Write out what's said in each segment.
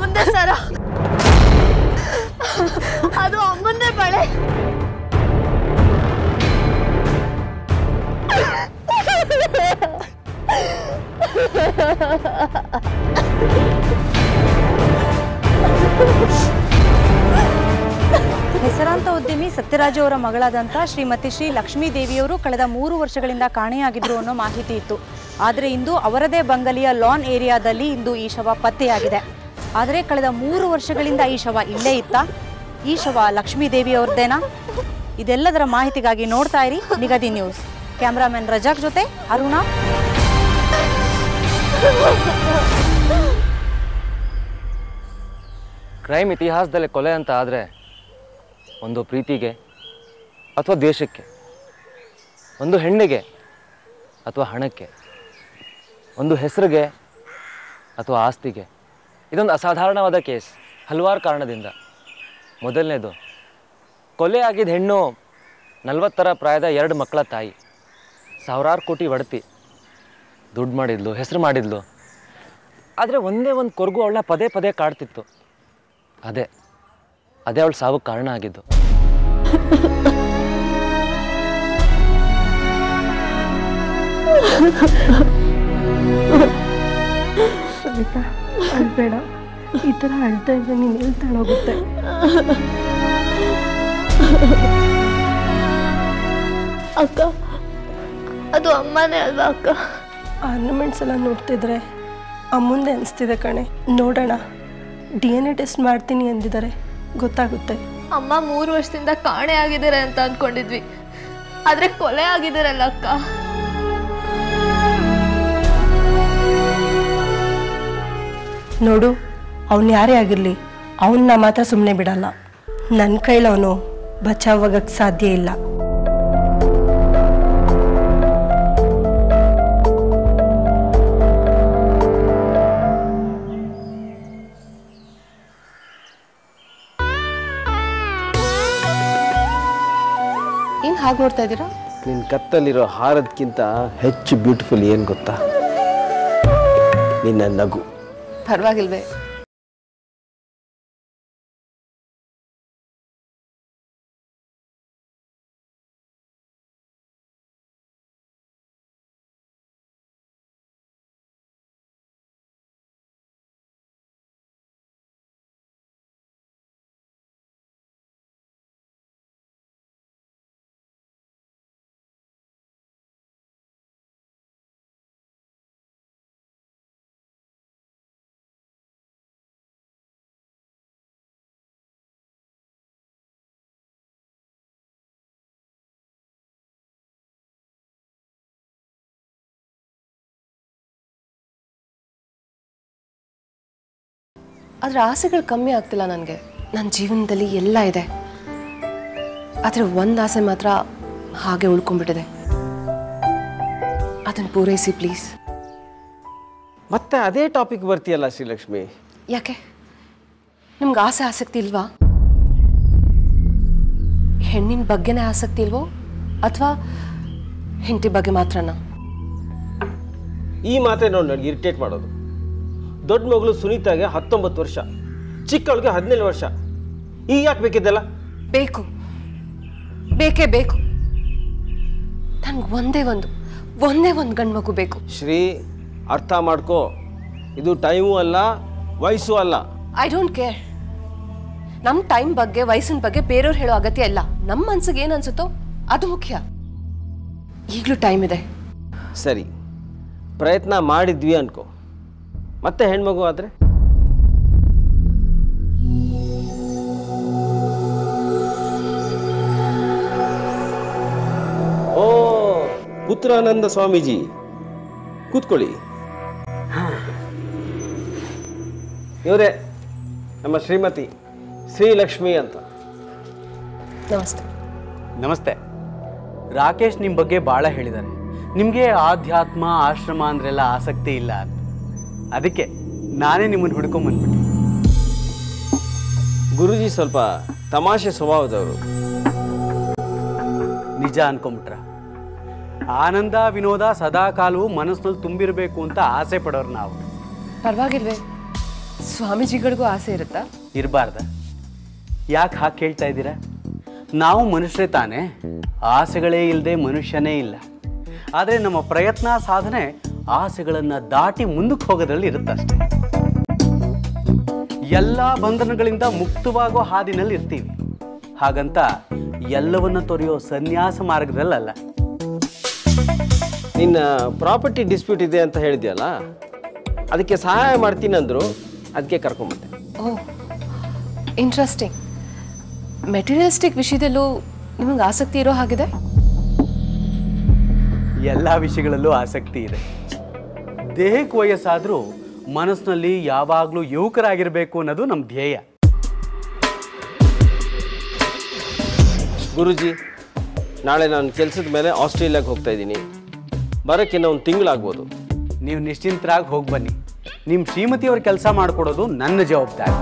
ಅಮ್ಮಂದೇ ಸರ ಅದು ಅಮ್ಮಂದೇ ಬಳೆ ಹೆಸರಾಂತ ಉದ್ಯಮಿ ಸತ್ಯರಾಜು ಅವರ ಮಗಳಾದಂಥ ಶ್ರೀಮತಿ ಶ್ರೀ ಲಕ್ಷ್ಮೀ ದೇವಿಯವರು ಕಳೆದ ಮೂರು ವರ್ಷಗಳಿಂದ ಕಾಣೆಯಾಗಿದ್ರು ಅನ್ನೋ ಮಾಹಿತಿ ಇತ್ತು ಆದರೆ ಇಂದು ಅವರದೇ ಬಂಗಲಿಯ ಲಾನ್ ಏರಿಯಾದಲ್ಲಿ ಇಂದು ಈ ಶವ ಪತ್ತೆಯಾಗಿದೆ ಆದರೆ ಕಳೆದ ಮೂರು ವರ್ಷಗಳಿಂದ ಈ ಶವ ಇಲ್ಲೇ ಇತ್ತ ಈ ಶವ ಲಕ್ಷ್ಮೀ ದೇವಿಯವ್ರದ್ದೇನಾ ಇದೆಲ್ಲದರ ಮಾಹಿತಿಗಾಗಿ ನೋಡ್ತಾ ಇರಿ ನಿಗದಿ ನ್ಯೂಸ್ ಕ್ಯಾಮ್ರಾಮನ್ ರಜಾಕ್ ಜೊತೆ ಅರುಣಾ ಕ್ರೈಮ್ ಇತಿಹಾಸದಲ್ಲಿ ಕೊಲೆ ಅಂತ ಆದರೆ ಒಂದು ಪ್ರೀತಿಗೆ ಅಥವಾ ದೇಶಕ್ಕೆ ಒಂದು ಹೆಣ್ಣಿಗೆ ಅಥವಾ ಹಣಕ್ಕೆ ಒಂದು ಹೆಸರಿಗೆ ಅಥವಾ ಆಸ್ತಿಗೆ ಇದೊಂದು ಅಸಾಧಾರಣವಾದ ಕೇಸ್ ಹಲವಾರು ಕಾರಣದಿಂದ ಮೊದಲನೇದು ಕೊಲೆ ಆಗಿದ್ದ ಹೆಣ್ಣು ನಲವತ್ತರ ಪ್ರಾಯದ ಎರಡು ಮಕ್ಕಳ ತಾಯಿ ಸಾವಿರಾರು ಕೋಟಿ ಒಡತಿ ದುಡ್ಡು ಮಾಡಿದ್ಲು ಹೆಸರು ಮಾಡಿದ್ಲು ಆದರೆ ಒಂದೇ ಒಂದು ಕೊರಗು ಅವಳನ್ನ ಪದೇ ಪದೇ ಕಾಡ್ತಿತ್ತು ಅದೇ ಅದೇ ಅವಳು ಸಾವಕ್ಕೆ ಕಾರಣ ಆಗಿದ್ದು ಸವಿತಾ ಅಳ್ಬೇಡ ಈ ಥರ ಅಳ್ತಾ ಇದ್ರೆ ನೀನು ಎಲ್ಲಿ ತಳೋಗುತ್ತೆ ಅಕ್ಕ ಅದು ಅಮ್ಮನೇ ಅಲ್ವಾ ಅಕ್ಕ ಆರ್ನಮೆಂಟ್ಸ್ ಎಲ್ಲ ನೋಡ್ತಿದ್ರೆ ಅಮ್ಮಂದೆ ಅನಿಸ್ತಿದೆ ಕಣೆ ನೋಡೋಣ ಡಿ ಎನ್ ಎ ಟೆಸ್ಟ್ ಮಾಡ್ತೀನಿ ಅಂದಿದ್ದಾರೆ ಗೊತ್ತಾಗುತ್ತೆ ಅಮ್ಮ ಮೂರು ವರ್ಷದಿಂದ ಕಾಣೆ ಆಗಿದ್ದಾರೆ ಅಂತ ಅನ್ಕೊಂಡಿದ್ವಿ ಆದ್ರೆ ಕೊಲೆ ಆಗಿದ್ದಾರಲ್ಲ ಅಕ್ಕ ನೋಡು ಅವನು ಯಾರೇ ಆಗಿರಲಿ ಅವನ್ನ ಮಾತ್ರ ಸುಮ್ಮನೆ ಬಿಡಲ್ಲ ನನ್ನ ಕೈಲಿ ಅವನು ಬಚಾವಾಗಕ್ಕೆ ಸಾಧ್ಯ ಇಲ್ಲ ಏನು ಹಾಗೆ ನೋಡ್ತಾ ಇದ್ದೀರಾ ನಿನ್ನ ಕತ್ತಲ್ಲಿರೋ ಹಾರದಕ್ಕಿಂತ ಹೆಚ್ಚು ಬ್ಯೂಟಿಫುಲ್ ಏನು ಗೊತ್ತಾ ನಿನ್ನ ನಗು ಪರವಾಗಿಲ್ವೇ ಆದರೆ ಆಸೆಗಳು ಕಮ್ಮಿ ಆಗ್ತಿಲ್ಲ ನನಗೆ ನನ್ನ ಜೀವನದಲ್ಲಿ ಎಲ್ಲ ಇದೆ ಆದರೆ ಒಂದು ಆಸೆ ಮಾತ್ರ ಹಾಗೆ ಉಳ್ಕೊಂಡ್ಬಿಟ್ಟಿದೆ ಅದನ್ನು ಪೂರೈಸಿ ಪ್ಲೀಸ್ ಮತ್ತೆ ಅದೇ ಟಾಪಿಕ್ ಬರ್ತೀಯಲ್ಲ ಶ್ರೀಲಕ್ಷ್ಮಿ ಯಾಕೆ ನಿಮ್ಗೆ ಆಸೆ ಆಸಕ್ತಿ ಇಲ್ವಾ ಹೆಣ್ಣಿನ ಬಗ್ಗೆನೇ ಆಸಕ್ತಿ ಇಲ್ವೋ ಅಥವಾ ಹೆಂಡತಿ ಬಗ್ಗೆ ಮಾತ್ರನಾ ಈ ಮಾತೇ ನೋಡಿ ನನಗೆ ಇರಿಟೇಟ್ ಮಾಡೋದು ದೊಡ್ಡ ಮಗಳು ಸುನೀತಾಗೆ ಹತ್ತೊಂಬತ್ತು ವರ್ಷ ಚಿಕ್ಕವಳಿಗೆ ಹದಿನೇಳು ವರ್ಷ ಈಗ ಯಾಕೆ ಬೇಕಿದ್ದಲ್ಲ ಬೇಕು ಬೇಕೇ ಬೇಕು ನನ್ಗೆ ಒಂದೇ ಒಂದು ಒಂದೇ ಒಂದು ಗಂಡು ಮಗು ಬೇಕು ಶ್ರೀ ಅರ್ಥ ಮಾಡ್ಕೋ ಇದು ಟೈಮು ಅಲ್ಲ ವಯಸ್ಸು ಅಲ್ಲ ಐ ಡೋಂಟ್ ಕೇರ್ ನಮ್ಮ ಟೈಮ್ ಬಗ್ಗೆ ವಯಸ್ಸಿನ ಬಗ್ಗೆ ಬೇರೆಯವ್ರು ಹೇಳೋ ಅಗತ್ಯ ಇಲ್ಲ ನಮ್ಮ ಮನ್ಸಿಗೆ ಏನು ಅನ್ಸುತ್ತೋ ಅದು ಮುಖ್ಯ ಈಗಲೂ ಟೈಮ್ ಇದೆ ಸರಿ ಪ್ರಯತ್ನ ಮಾಡಿದ್ವಿ ಅನ್ಕೋ ಮತ್ತೆ ಹೆಣ್ಮಗು ಆದರೆ ಓ ಪುತ್ರಾನಂದ ಸ್ವಾಮೀಜಿ ಕೂತ್ಕೊಳ್ಳಿ ಇವರೇ ನಮ್ಮ ಶ್ರೀಮತಿ ಶ್ರೀಲಕ್ಷ್ಮಿ ಅಂತ ನಮಸ್ತೆ ನಮಸ್ತೆ ರಾಕೇಶ್ ನಿಮ್ಮ ಬಗ್ಗೆ ಭಾಳ ಹೇಳಿದ್ದಾರೆ ನಿಮಗೆ ಆಧ್ಯಾತ್ಮ ಆಶ್ರಮ ಅಂದ್ರೆಲ್ಲ ಆಸಕ್ತಿ ಇಲ್ಲ ಅಂತ ಅದಕ್ಕೆ ನಾನೇ ನಿಮ್ಮನ್ನು ಹುಡ್ಕೊಂಬಂದ್ಬಿಟ್ಟೆ ಗುರುಜಿ ಸ್ವಲ್ಪ ತಮಾಷೆ ಸ್ವಭಾವದವರು ನಿಜ ಅನ್ಕೊಂಬಿಟ್ರ ಆನಂದ ವಿನೋದ ಸದಾ ಕಾಲವು ಮನಸ್ಸಿನಲ್ಲಿ ತುಂಬಿರಬೇಕು ಅಂತ ಆಸೆ ಪಡೋರು ನಾವು ಪರವಾಗಿಲ್ವೇ ಸ್ವಾಮೀಜಿಗಳಿಗೂ ಆಸೆ ಇರುತ್ತಾ ಇರಬಾರ್ದ ಯಾಕೆ ಹಾಗೆ ಕೇಳ್ತಾ ಇದ್ದೀರಾ ನಾವು ಮನುಷ್ಯರೇ ತಾನೇ ಆಸೆಗಳೇ ಇಲ್ಲದೆ ಮನುಷ್ಯನೇ ಇಲ್ಲ ಆದರೆ ನಮ್ಮ ಪ್ರಯತ್ನ ಸಾಧನೆ ಆಸೆಗಳನ್ನು ದಾಟಿ ಮುಂದಕ್ಕೆ ಹೋಗೋದ್ರಲ್ಲಿ ಇರುತ್ತಷ್ಟೆ ಎಲ್ಲ ಬಂಧನಗಳಿಂದ ಮುಕ್ತವಾಗೋ ಹಾದಿನಲ್ಲಿ ಇರ್ತೀವಿ ಹಾಗಂತ ಎಲ್ಲವನ್ನ ತೊರೆಯೋ ಸನ್ಯಾಸ ಮಾರ್ಗದಲ್ಲಲ್ಲ ನಿನ್ನ ಪ್ರಾಪರ್ಟಿ ಡಿಸ್ಪ್ಯೂಟ್ ಇದೆ ಅಂತ ಹೇಳಿದ್ಯಲ್ಲ ಅದಕ್ಕೆ ಸಹಾಯ ಮಾಡ್ತೀನಿ ಅಂದರು ಅದಕ್ಕೆ ಕರ್ಕೊಂಬಂದೆ ಓ ಇಂಟ್ರೆಸ್ಟಿಂಗ್ ಮೆಟೀರಿಯಲಿಸ್ಟಿಕ್ ವಿಷಯದಲ್ಲೂ ನಿಮಗೆ ಆಸಕ್ತಿ ಇರೋ ಹಾಗಿದೆ ಎಲ್ಲ ವಿಷಯಗಳಲ್ಲೂ ಆಸಕ್ತಿ ಇದೆ ದೇಹಕ್ಕೆ ವಯಸ್ಸಾದರೂ ಮನಸ್ಸಿನಲ್ಲಿ ಯಾವಾಗಲೂ ಯುವಕರಾಗಿರಬೇಕು ಅನ್ನೋದು ನಮ್ಮ ಧ್ಯೇಯ ಗುರುಜಿ ನಾಳೆ ನಾನು ಕೆಲಸದ ಮೇಲೆ ಆಸ್ಟ್ರೇಲಿಯಾಗೆ ಹೋಗ್ತಾ ಇದ್ದೀನಿ ಬರೋಕ್ಕೆ ಇನ್ನೂ ಒಂದು ತಿಂಗಳಾಗ್ಬೋದು ನೀವು ನಿಶ್ಚಿಂತರಾಗಿ ಹೋಗಿ ಬನ್ನಿ ನಿಮ್ಮ ಶ್ರೀಮತಿಯವ್ರ ಕೆಲಸ ಮಾಡಿಕೊಡೋದು ನನ್ನ ಜವಾಬ್ದಾರಿ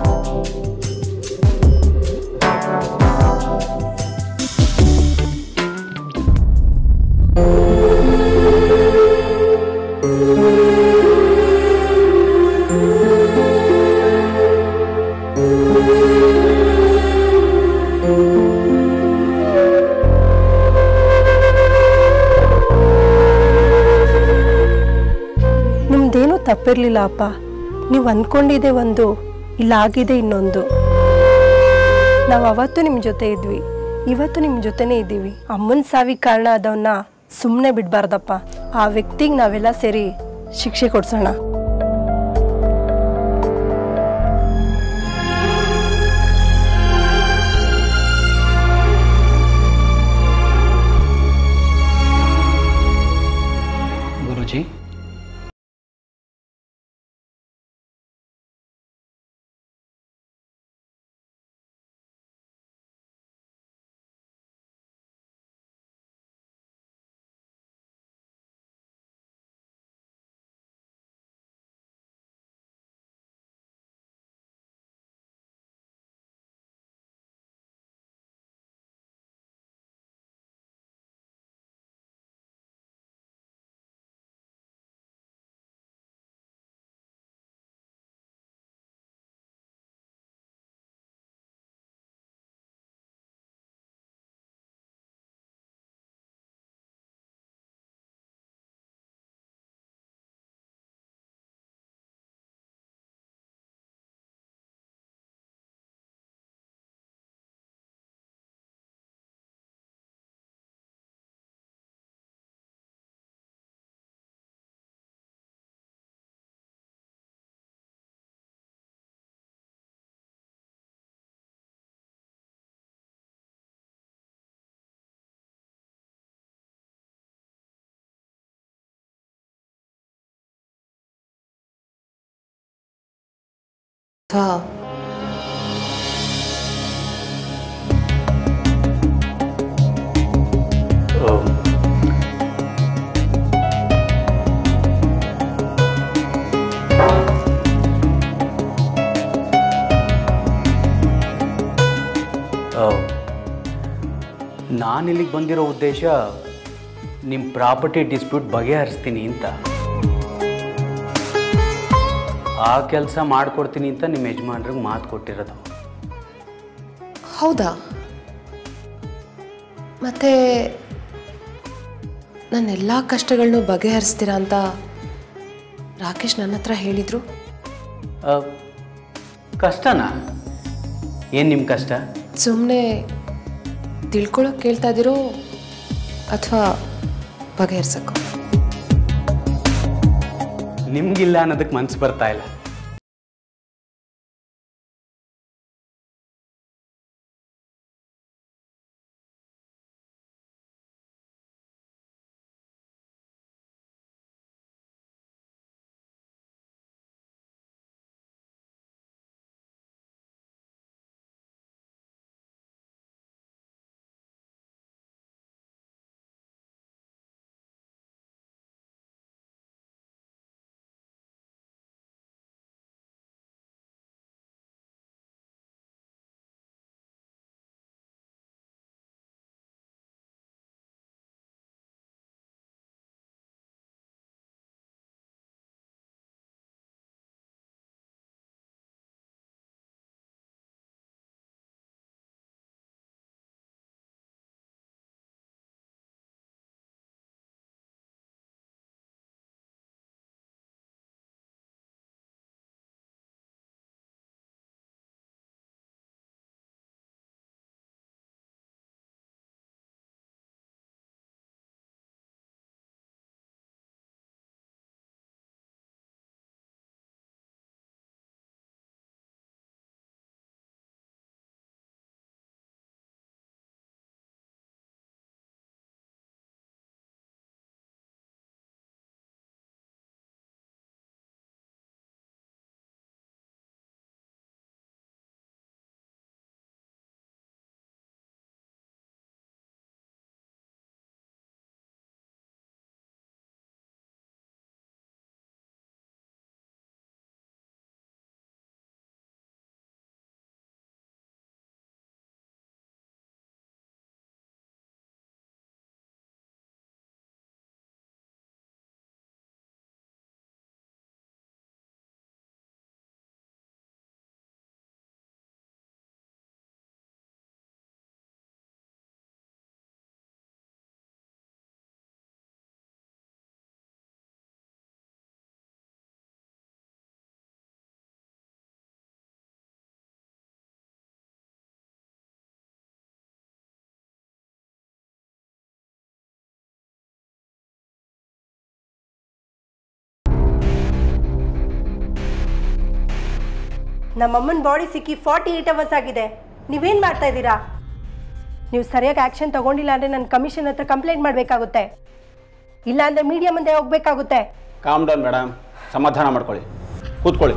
ನಿಮ್ದೇನೂ ತಪ್ಪಿರಲಿಲ್ಲ ಅಪ್ಪ ನೀವು ಅಂದ್ಕೊಂಡಿದ್ದೆ ಒಂದು ಇಲ್ಲ ಆಗಿದೆ ಇನ್ನೊಂದು ನಾವು ಅವತ್ತು ನಿಮ್ಮ ಜೊತೆ ಇದ್ವಿ ಇವತ್ತು ನಿಮ್ಮ ಜೊತೆನೇ ಇದ್ದೀವಿ ಅಮ್ಮನ ಸಾವಿಗೆ ಕಾರಣ ಆದವನ್ನ ಸುಮ್ಮನೆ ಬಿಡಬಾರ್ದಪ್ಪ ಆ ವ್ಯಕ್ತಿಗೆ ನಾವೆಲ್ಲ ಸೇರಿ ಶಿಕ್ಷೆ ಕೊಡ್ಸೋಣ ಗುರುಜಿ ಅಥವಾ ನಾನಿಲ್ಲಿಗೆ ಬಂದಿರೋ ಉದ್ದೇಶ ನಿಮ್ಮ ಪ್ರಾಪರ್ಟಿ ಡಿಸ್ಪ್ಯೂಟ್ ಬಗೆಹರಿಸ್ತೀನಿ ಅಂತ ಆ ಕೆಲಸ ಮಾಡಿಕೊಡ್ತೀನಿ ಅಂತ ನಿಮ್ಮ ಯಜಮಾನ್ರಿಗೆ ಮಾತು ಕೊಟ್ಟಿರೋದು ಹೌದಾ ಮತ್ತೆ ನನ್ನ ಎಲ್ಲ ಕಷ್ಟಗಳನ್ನೂ ಬಗೆಹರಿಸ್ತೀರಾ ಅಂತ ರಾಕೇಶ್ ನನ್ನ ಹತ್ರ ಹೇಳಿದರು ಆ, ಕಷ್ಟನಾ ಏನು ನಿಮ್ಮ ಕಷ್ಟ ಸುಮ್ಮನೆ ತಿಳ್ಕೊಳಕ್ಕೆ ಕೇಳ್ತಾ ಇದ್ದೀರೋ ಅಥವಾ ಬಗೆಹರ್ಸಕ್ಕೋ ನಿಮಗಿಲ್ಲ ಅನ್ನೋದಕ್ಕೆ ಮನ್ಸು ಬರ್ತಾ ಇಲ್ಲ ನಮ್ಮಮ್ಮನ ಬಾಡಿ ಸಿಕ್ಕಿ ಫಾರ್ಟಿ ಏಯ್ಟ್ ಅವರ್ಸ್ ಆಗಿದೆ ನೀವೇನು ಮಾಡ್ತಾ ಇದ್ದೀರಾ ನೀವು ಸರಿಯಾಗಿ ಆ್ಯಕ್ಷನ್ ತಗೊಂಡಿಲ್ಲ ಅಂದರೆ ನಾನು ಕಮಿಷನ್ ಹತ್ರ ಕಂಪ್ಲೇಂಟ್ ಮಾಡಬೇಕಾಗುತ್ತೆ ಇಲ್ಲ ಅಂದರೆ ಮೀಡಿಯಾ ಮುಂದೆ ಹೋಗಬೇಕಾಗುತ್ತೆ ಕಾಮ್ ಡೌನ್ ಮೇಡಮ್ ಸಮಾಧಾನ ಮಾಡ್ಕೊಳ್ಳಿ ಕೂತ್ಕೊಳ್ಳಿ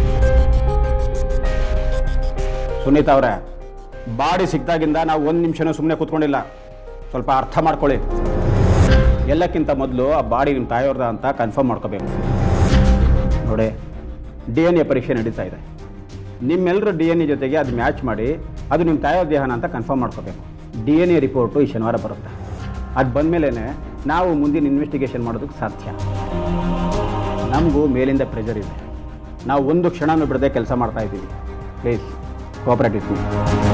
ಸುನೀತಾ ಅವರೇ ಬಾಡಿ ಸಿಕ್ದಾಗಿಂದ ನಾವು ಒಂದು ನಿಮಿಷನೂ ಸುಮ್ಮನೆ ಕೂತ್ಕೊಂಡಿಲ್ಲ ಸ್ವಲ್ಪ ಅರ್ಥ ಮಾಡ್ಕೊಳ್ಳಿ ಎಲ್ಲಕ್ಕಿಂತ ಮೊದಲು ಆ ಬಾಡಿ ನಿಮ್ಮ ತಾಯಿಯವ್ರದ ಅಂತ ಕನ್ಫರ್ಮ್ ಮಾಡ್ಕೋಬೇಕು ನೋಡಿ ಡಿ ಎನ್ ಎ ಪರೀಕ್ಷೆ ನಡೀತಾ ಇದೆ ನಿಮ್ಮೆಲ್ಲರ ಡಿ ಎನ್ ಎ ಜೊತೆಗೆ ಅದು ಮ್ಯಾಚ್ ಮಾಡಿ ಅದು ನಿಮ್ಮ ತಾಯಿಯವ್ರ ದೇಹನ ಅಂತ ಕನ್ಫರ್ಮ್ ಮಾಡ್ಕೋಬೇಕು ಡಿ ಎನ್ ಎ ರಿಪೋರ್ಟು ಈ ಶನಿವಾರ ಬರುತ್ತೆ ಅದು ಬಂದಮೇಲೆ ನಾವು ಮುಂದಿನ ಇನ್ವೆಸ್ಟಿಗೇಷನ್ ಮಾಡೋದಕ್ಕೆ ಸಾಧ್ಯ ನಮಗೂ ಮೇಲಿಂದ ಪ್ರೆಷರ್ ಇದೆ ನಾವು ಒಂದು ಕ್ಷಣನೂ ಬಿಡದೆ ಕೆಲಸ ಮಾಡ್ತಾ ಇದ್ದೀವಿ please cooperate with me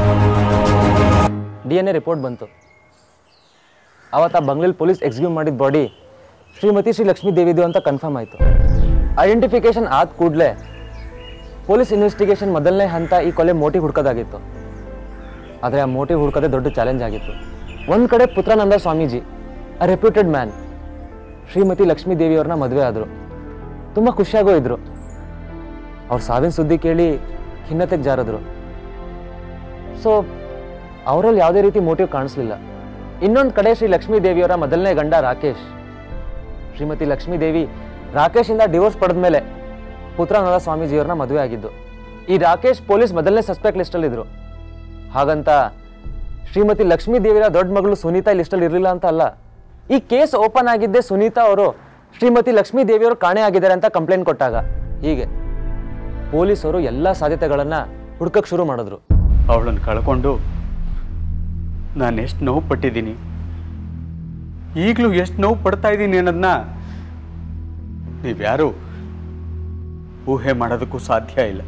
D N A report ಬಂತು ಅವತ್ತು ಆ ಬಂಗ್ಲೆಲ್ ಪೊಲೀಸ್ ಎಕ್ಸಿಕ್ಯೂಟ್ ಮಾಡಿದ ಬಾಡಿ ಶ್ರೀಮತಿ ಶ್ರೀ ಲಕ್ಷ್ಮೀ ದೇವಿದು ಅಂತ ಕನ್ಫರ್ಮ್ ಆಯಿತು ಐಡೆಂಟಿಫಿಕೇಶನ್ ಆದ ಕೂಡಲೇ ಪೊಲೀಸ್ ಇನ್ವೆಸ್ಟಿಗೇಷನ್ ಮೊದಲನೇ ಹಂತ ಈ ಕೊಲೆ ಮೋಟಿವ್ ಹುಡ್ಕೋದಾಗಿತ್ತು ಆದರೆ ಆ ಮೋಟಿವ್ ಹುಡ್ಕೋದೇ ದೊಡ್ಡ ಚಾಲೆಂಜ್ ಆಗಿತ್ತು ಒಂದು ಕಡೆ Putrananda Swamiji a reputed man Shrimati Lakshmi ದೇವಿಯವ್ರನ್ನ ಮದುವೆ ಆದರು ತುಂಬ ಖುಷಿಯಾಗೂ ಇದ್ರು ಅವ್ರ ಸಾವಿನ ಸುದ್ದಿ ಕೇಳಿ ಖಿನ್ನತೆಗೆ ಜಾರಿದ್ರು ಸೊ ಅವರಲ್ಲಿ ಯಾವುದೇ ರೀತಿ ಮೋಟಿವ್ ಕಾಣಿಸ್ಲಿಲ್ಲ ಇನ್ನೊಂದು ಕಡೆ ಶ್ರೀ ಲಕ್ಷ್ಮೀ ದೇವಿಯವರ ಮೊದಲನೇ ಗಂಡ ರಾಕೇಶ್ ಶ್ರೀಮತಿ ಲಕ್ಷ್ಮೀ ದೇವಿ ರಾಕೇಶಿಂದ ಡಿವೋರ್ಸ್ ಪಡೆದ ಮೇಲೆ ಪುತ್ರನಾದ ಸ್ವಾಮೀಜಿಯವ್ರನ್ನ ಮದುವೆ ಆಗಿದ್ದು ಈ ರಾಕೇಶ್ ಪೊಲೀಸ್ ಮೊದಲನೇ ಸಸ್ಪೆಕ್ಟ್ ಲಿಸ್ಟಲ್ಲಿದ್ರು ಹಾಗಂತ ಶ್ರೀಮತಿ ಲಕ್ಷ್ಮೀ ದೇವಿಯ ದೊಡ್ಡ ಮಗಳು ಸುನೀತಾ ಈ ಲಿಸ್ಟಲ್ಲಿ ಇರಲಿಲ್ಲ ಅಂತ ಅಲ್ಲ ಈ ಕೇಸ್ ಓಪನ್ ಆಗಿದ್ದೆ ಸುನೀತಾ ಅವರು ಶ್ರೀಮತಿ ಲಕ್ಷ್ಮೀ ದೇವಿಯವರು ಕಾಣೆ ಆಗಿದ್ದಾರೆ ಅಂತ ಕಂಪ್ಲೇಂಟ್ ಕೊಟ್ಟಾಗ ಹೀಗೆ ಪೊಲೀಸರು ಎಲ್ಲ ಸಾಧ್ಯತೆಗಳನ್ನು ಹುಡ್ಕಕ್ಕೆ ಶುರು ಮಾಡಿದ್ರು ಅವಳನ್ನು ಕಳ್ಕೊಂಡು ನಾನು ಎಷ್ಟು ನೋವು ಪಟ್ಟಿದ್ದೀನಿ ಈಗಲೂ ಎಷ್ಟು ನೋವು ಪಡ್ತಾ ಇದ್ದೀನಿ ಅನ್ನೋದನ್ನ ನೀವ್ಯಾರು ಊಹೆ ಮಾಡೋದಕ್ಕೂ ಸಾಧ್ಯ ಇಲ್ಲ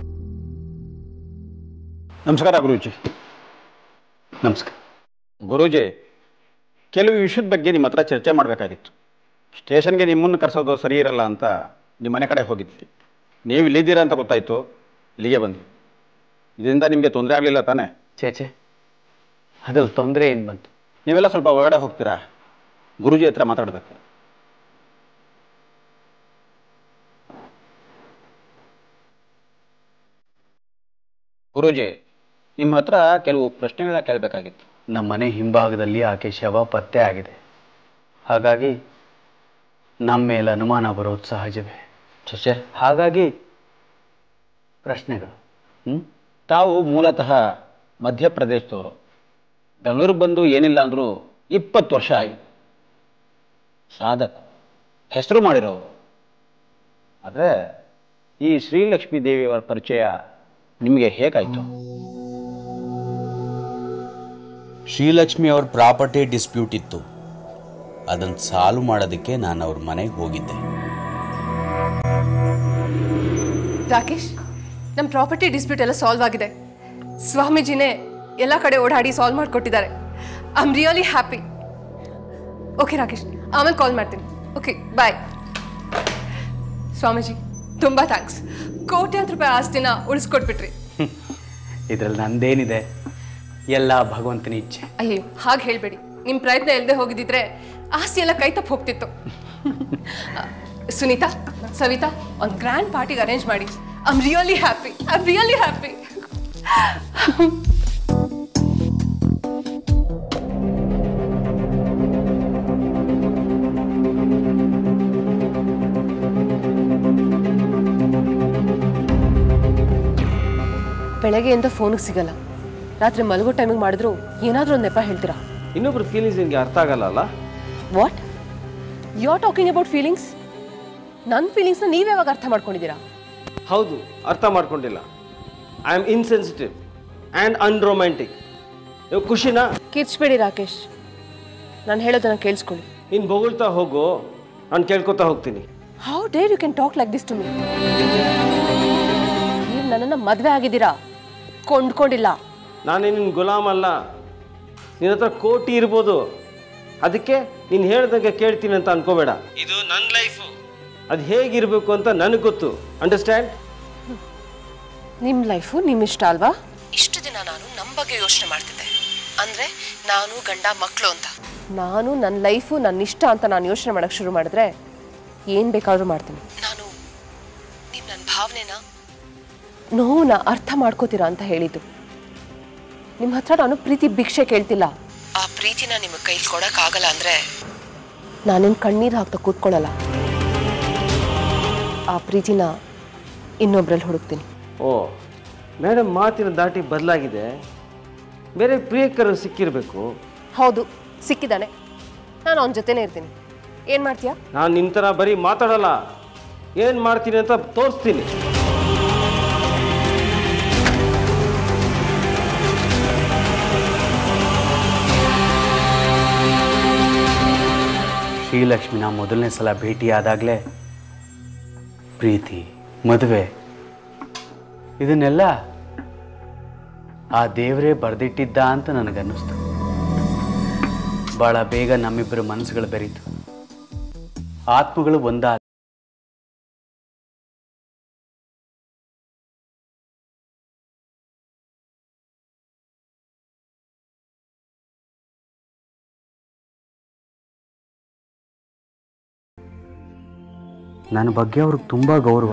ನಮಸ್ಕಾರ ಗುರೂಜಿ ನಮಸ್ಕಾರ ಗುರೂಜಿ ಕೆಲವು ವಿಷಯದ ಬಗ್ಗೆ ನಿಮ್ಮ ಹತ್ರ ಚರ್ಚೆ ಮಾಡಬೇಕಾಗಿತ್ತು ಸ್ಟೇಷನ್ಗೆ ನಿಮ್ಮನ್ನು ಕರೆಸೋದು ಸರಿ ಇರಲ್ಲ ಅಂತ ನಿಮ್ಮ ಮನೆ ಕಡೆ ಹೋಗಿದ್ವಿ ನೀವು ಇಲ್ಲಿದ್ದೀರಾ ಅಂತ ಗೊತ್ತಾಯಿತು ಇಲ್ಲಿಗೆ ಬಂದ್ವಿ ಇದರಿಂದ ನಿಮಗೆ ತೊಂದರೆ ಆಗಲಿಲ್ಲ ತಾನೇ ಚೇಚೆ ಅದ್ರಲ್ಲಿ ತೊಂದರೆ ಏನು ಬಂತು ನೀವೆಲ್ಲ ಸ್ವಲ್ಪ ಹೊರಗಡೆ ಹೋಗ್ತೀರಾ ಗುರೂಜಿ ಹತ್ರ ಮಾತಾಡಬೇಕು ಗುರೂಜಿ ನಿಮ್ಮ ಹತ್ರ ಕೆಲವು ಪ್ರಶ್ನೆಗಳನ್ನ ಕೇಳಬೇಕಾಗಿತ್ತು ನಮ್ಮ ಮನೆ ಹಿಂಭಾಗದಲ್ಲಿ ಆಕೆ ಶವ ಪತ್ತೆ ಆಗಿದೆ ಹಾಗಾಗಿ ನಮ್ಮ ಮೇಲೆ ಅನುಮಾನ ಬರೋದು ಸಹಜವೇ ಶಶೆ ಹಾಗಾಗಿ ಪ್ರಶ್ನೆಗಳು ಹ್ಞೂ ತಾವು ಮೂಲತಃ ಮಧ್ಯಪ್ರದೇಶದವರು ಬೆಂಗಳೂರಿಗೆ ಬಂದು ಏನಿಲ್ಲ ಅಂದರೂ ಇಪ್ಪತ್ತು ವರ್ಷ ಆಗಿದೆ ಸಾಧಕ ಹೆಸರು ಮಾಡಿರೋರು ಆದರೆ ಈ ಶ್ರೀಲಕ್ಷ್ಮೀ ದೇವಿಯವರ ಪರಿಚಯ ನಿಮಗೆ ಹೇಗಾಯಿತು ಶ್ರೀಲಕ್ಷ್ಮಿ ಅವ್ರ ಪ್ರಾಪರ್ಟಿ ಡಿಸ್ಪ್ಯೂಟ್ ಇತ್ತು ಅದನ್ನು ಸಾಲ್ವ್ ಮಾಡೋದಕ್ಕೆ ನಾನು ಅವ್ರ ಮನೆಗೆ ಹೋಗಿದ್ದೆ ರಾಕೇಶ್ ನಮ್ಮ ಪ್ರಾಪರ್ಟಿ ಡಿಸ್ಪ್ಯೂಟ್ ಎಲ್ಲ ಸಾಲ್ವ್ ಆಗಿದೆ ಸ್ವಾಮೀಜಿನೇ ಎಲ್ಲ ಕಡೆ ಓಡಾಡಿ ಸಾಲ್ವ್ ಮಾಡಿಕೊಟ್ಟಿದ್ದಾರೆ I am really happy okay Rakesh ಆಮೇಲೆ ಕಾಲ್ ಮಾಡ್ತೀನಿ ಓಕೆ ಬಾಯ್ ಸ್ವಾಮೀಜಿ ತುಂಬ ಥ್ಯಾಂಕ್ಸ್ ಕೋಟ್ಯಾಂತರ ರೂಪಾಯಿ ಆಸ್ತಿನ ಉಳಿಸ್ಕೊಟ್ಬಿಟ್ರಿ ಇದರಲ್ಲಿ ನಂದೇನಿದೆ ಎಲ್ಲ ಭಗವಂತನ ಇಚ್ಛೆ ಅಯ್ಯೋ ಹಾಗೆ ಹೇಳಬೇಡಿ ನಿಮ್ಮ ಪ್ರಯತ್ನ ಇಲ್ಲದೆ ಹೋಗಿದ್ದಿದ್ರೆ ಆಸ್ತಿ ಎಲ್ಲ ಕೈ ತಪ್ಪು ಹೋಗ್ತಿತ್ತು ಆ, ಸುನೀತಾ ಸವಿತಾ ಒಂದು ಗ್ರ್ಯಾಂಡ್ ಪಾರ್ಟಿಗೆ ಅರೇಂಜ್ ಮಾಡಿ I am really happy I am really happy ಬೆಳಗ್ಗೆಯಿಂದ ಫೋನಿಗೆ ಸಿಗಲ್ಲ ರಾತ್ರಿ ಮಲಗೋ ಟೈಮಿಗೆ ಮಾಡಿದ್ರು ಏನಾದರೂ ಒಂದು ನೆಪ ಹೇಳ್ತೀರಾ ಇನ್ನೊಬ್ರ ಫೀಲಿಂಗ್ಸ್ ನಿಮಗೆ ಅರ್ಥ ಆಗಲ್ಲ ಅಲ್ಲ what you are talking about feelings ನನ್ನ ಫೀಲಿಂಗ್ಸ್ನ ನೀವು ಯಾವಾಗ ಅರ್ಥ ಮಾಡ್ಕೊಂಡಿದ್ದೀರಾ ಹೌದು ಅರ್ಥ ಮಾಡ್ಕೊಂಡಿಲ್ಲ I am insensitive and unromantic ನೀವು ಖುಷಿನಾ ಕಿರ್ಚ್ಬೇಡಿ ರಾಕೇಶ್ ನಾನು ಹೇಳೋದನ್ನ ಕೇಳಿಸ್ಕೊಳ್ಳಿ ನೀನು ಬೊಗಳ್ತಾ ಹೋಗು ನಾನು ಕೇಳ್ಕೊತಾ ಹೋಗ್ತೀನಿ how dare you can talk like this to me ನೀವು ನನ್ನನ್ನು ಮದುವೆ ಆಗಿದ್ದೀರಾ ಕೊಂಡ್ಕೊಂಡಿಲ್ಲ ನಾನೇ ನಿನ್ನ ಗುಲಾಮ್ ಅಲ್ಲ ನಿನ್ನ ಹತ್ರ ಕೋಟಿ ಇರ್ಬೋದು ಅದಕ್ಕೆ ನೀನು ಹೇಳ್ದಂಗೆ ಕೇಳ್ತೀನಿ ಅಂತ ಅನ್ಕೋಬೇಡ ಇದು ನನ್ನ ಲೈಫು ಅದು ಹೇಗಿರಬೇಕು ಅಂತ ನನಗೆ ಗೊತ್ತು ಅಂಡರ್ಸ್ಟ್ಯಾಂಡ್ ನಿಮ್ಮ ಲೈಫು ನಿಮ್ಮ ಇಷ್ಟ ಅಲ್ವಾ ಇಷ್ಟು ದಿನ ನಾನು ನಮ್ಮ ಬಗ್ಗೆ ಯೋಚನೆ ಮಾಡ್ತಿದ್ದೆ ಅಂದರೆ ನಾನು ಗಂಡ ಮಕ್ಕಳು ಅಂತ ನಾನು ನನ್ನ ಲೈಫು ನನ್ನ ಇಷ್ಟ ಅಂತ ನಾನು ಯೋಚನೆ ಮಾಡೋಕ್ಕೆ ಶುರು ಮಾಡಿದ್ರೆ ಏನು ಬೇಕಾದರೂ ಮಾಡ್ತೀನಿ ನಾನು ನೀವು ನನ್ನ ಭಾವನೆನ ನೋವನ್ನ ಅರ್ಥ ಮಾಡ್ಕೋತೀರಾ ಅಂತ ಹೇಳಿದ್ದು ನಿಮ್ಮ ಹತ್ರ ನಾನು ಪ್ರೀತಿ ಭಿಕ್ಷೆ ಕೇಳ್ತಿಲ್ಲ ಆ ಪ್ರೀತಿನ ನಿಮಗೆ ಕೈಲಿ ಕೊಡೋಕ್ಕಾಗಲ್ಲ ಅಂದರೆ ನಾನೇನು ಕಣ್ಣೀರು ಹಾಕ್ತಾ ಕೂತ್ಕೊಳ್ಳಲ್ಲ ಆ ಪ್ರೀತಿನ ಇನ್ನೊಬ್ರಲ್ಲಿ ಹುಡುಕ್ತೀನಿ ಓ ಮೇಡಮ್ ಮಾತಿನ ದಾಟಿ ಬದಲಾಗಿದೆ ಬೇರೆ ಪ್ರಿಯಕರು ಸಿಕ್ಕಿರಬೇಕು ಹೌದು ಸಿಕ್ಕಿದ್ದಾನೆ ನಾನು ಅವನ ಜೊತೆನೇ ಇರ್ತೀನಿ ಏನು ಮಾಡ್ತೀಯಾ ನಾನು ನಿನ್ನ ಥರ ಬರೀ ಮಾತಾಡಲ್ಲ ಏನು ಮಾಡ್ತೀನಿ ಅಂತ ತೋರಿಸ್ತೀನಿ ಶ್ರೀಲಕ್ಷ್ಮಿನ ಮೊದಲನೇ ಸಲ ಭೇಟಿಯಾದಾಗಲೇ ಪ್ರೀತಿ ಮದುವೆ ಇದನ್ನೆಲ್ಲ ಆ ದೇವರೇ ಬರೆದಿಟ್ಟಿದ್ದ ಅಂತ ನನಗನ್ನಿಸ್ತು ಭಾಳ ಬೇಗ ನಮ್ಮಿಬ್ಬರ ಮನಸ್ಸುಗಳು ಬೆರೀತು ಆತ್ಮಗಳು ಒಂದಾದ ನನ್ನ ಬಗ್ಗೆ ಅವ್ರಿಗೆ ತುಂಬ ಗೌರವ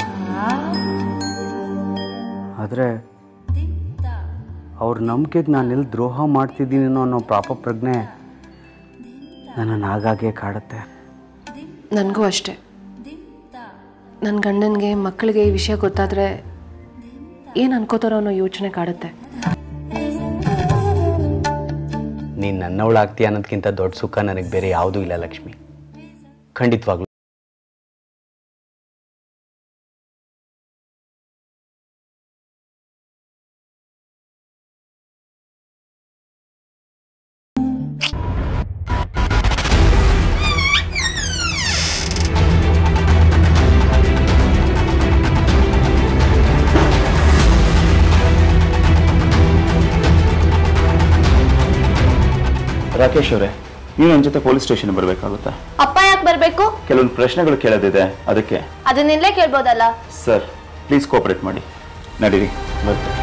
ಆದರೆ ಅವ್ರ ನಂಬಿಕೆಗೆ ನಾನು ಎಲ್ಲಿ ದ್ರೋಹ ಮಾಡ್ತಿದ್ದೀನೋ ಅನ್ನೋ ಪಾಪ ಪ್ರಜ್ಞೆ ನನ್ನನ್ನು ಆಗಾಗ್ಗೆ ಕಾಡುತ್ತೆ ನನಗೂ ಅಷ್ಟೆ ನನ್ನ ಗಂಡನಿಗೆ ಮಕ್ಕಳಿಗೆ ಈ ವಿಷಯ ಗೊತ್ತಾದರೆ ಏನು ಅನ್ಕೋತಾರೋ ಅನ್ನೋ ಯೋಚನೆ ಕಾಡುತ್ತೆ ನೀನು ನನ್ನವಳಾಗ್ತೀಯ ಅನ್ನೋದಕ್ಕಿಂತ ದೊಡ್ಡ ಸುಖ ನನಗೆ ಬೇರೆ ಯಾವುದೂ ಇಲ್ಲ ಲಕ್ಷ್ಮಿ ಖಂಡಿತವಾಗ್ಲೂ ರಾಕೇಶ್ ಅವರೇ ನೀವು ನನ್ನ ಜೊತೆ ಪೊಲೀಸ್ ಸ್ಟೇಷನ್ ಬರಬೇಕಾಗುತ್ತಾ ಅಪ್ಪ ಯಾಕೆ ಬರಬೇಕು ಕೆಲವೊಂದು ಪ್ರಶ್ನೆಗಳು ಕೇಳೋದಿದೆ ಅದಕ್ಕೆ ಅದನ್ನಿಲ್ಲೇ ಕೇಳ್ಬೋದಲ್ಲ ಸರ್ ಪ್ಲೀಸ್ ಕೋಪರೇಟ್ ಮಾಡಿ ನಡೀರಿ ಬರ್ತೆ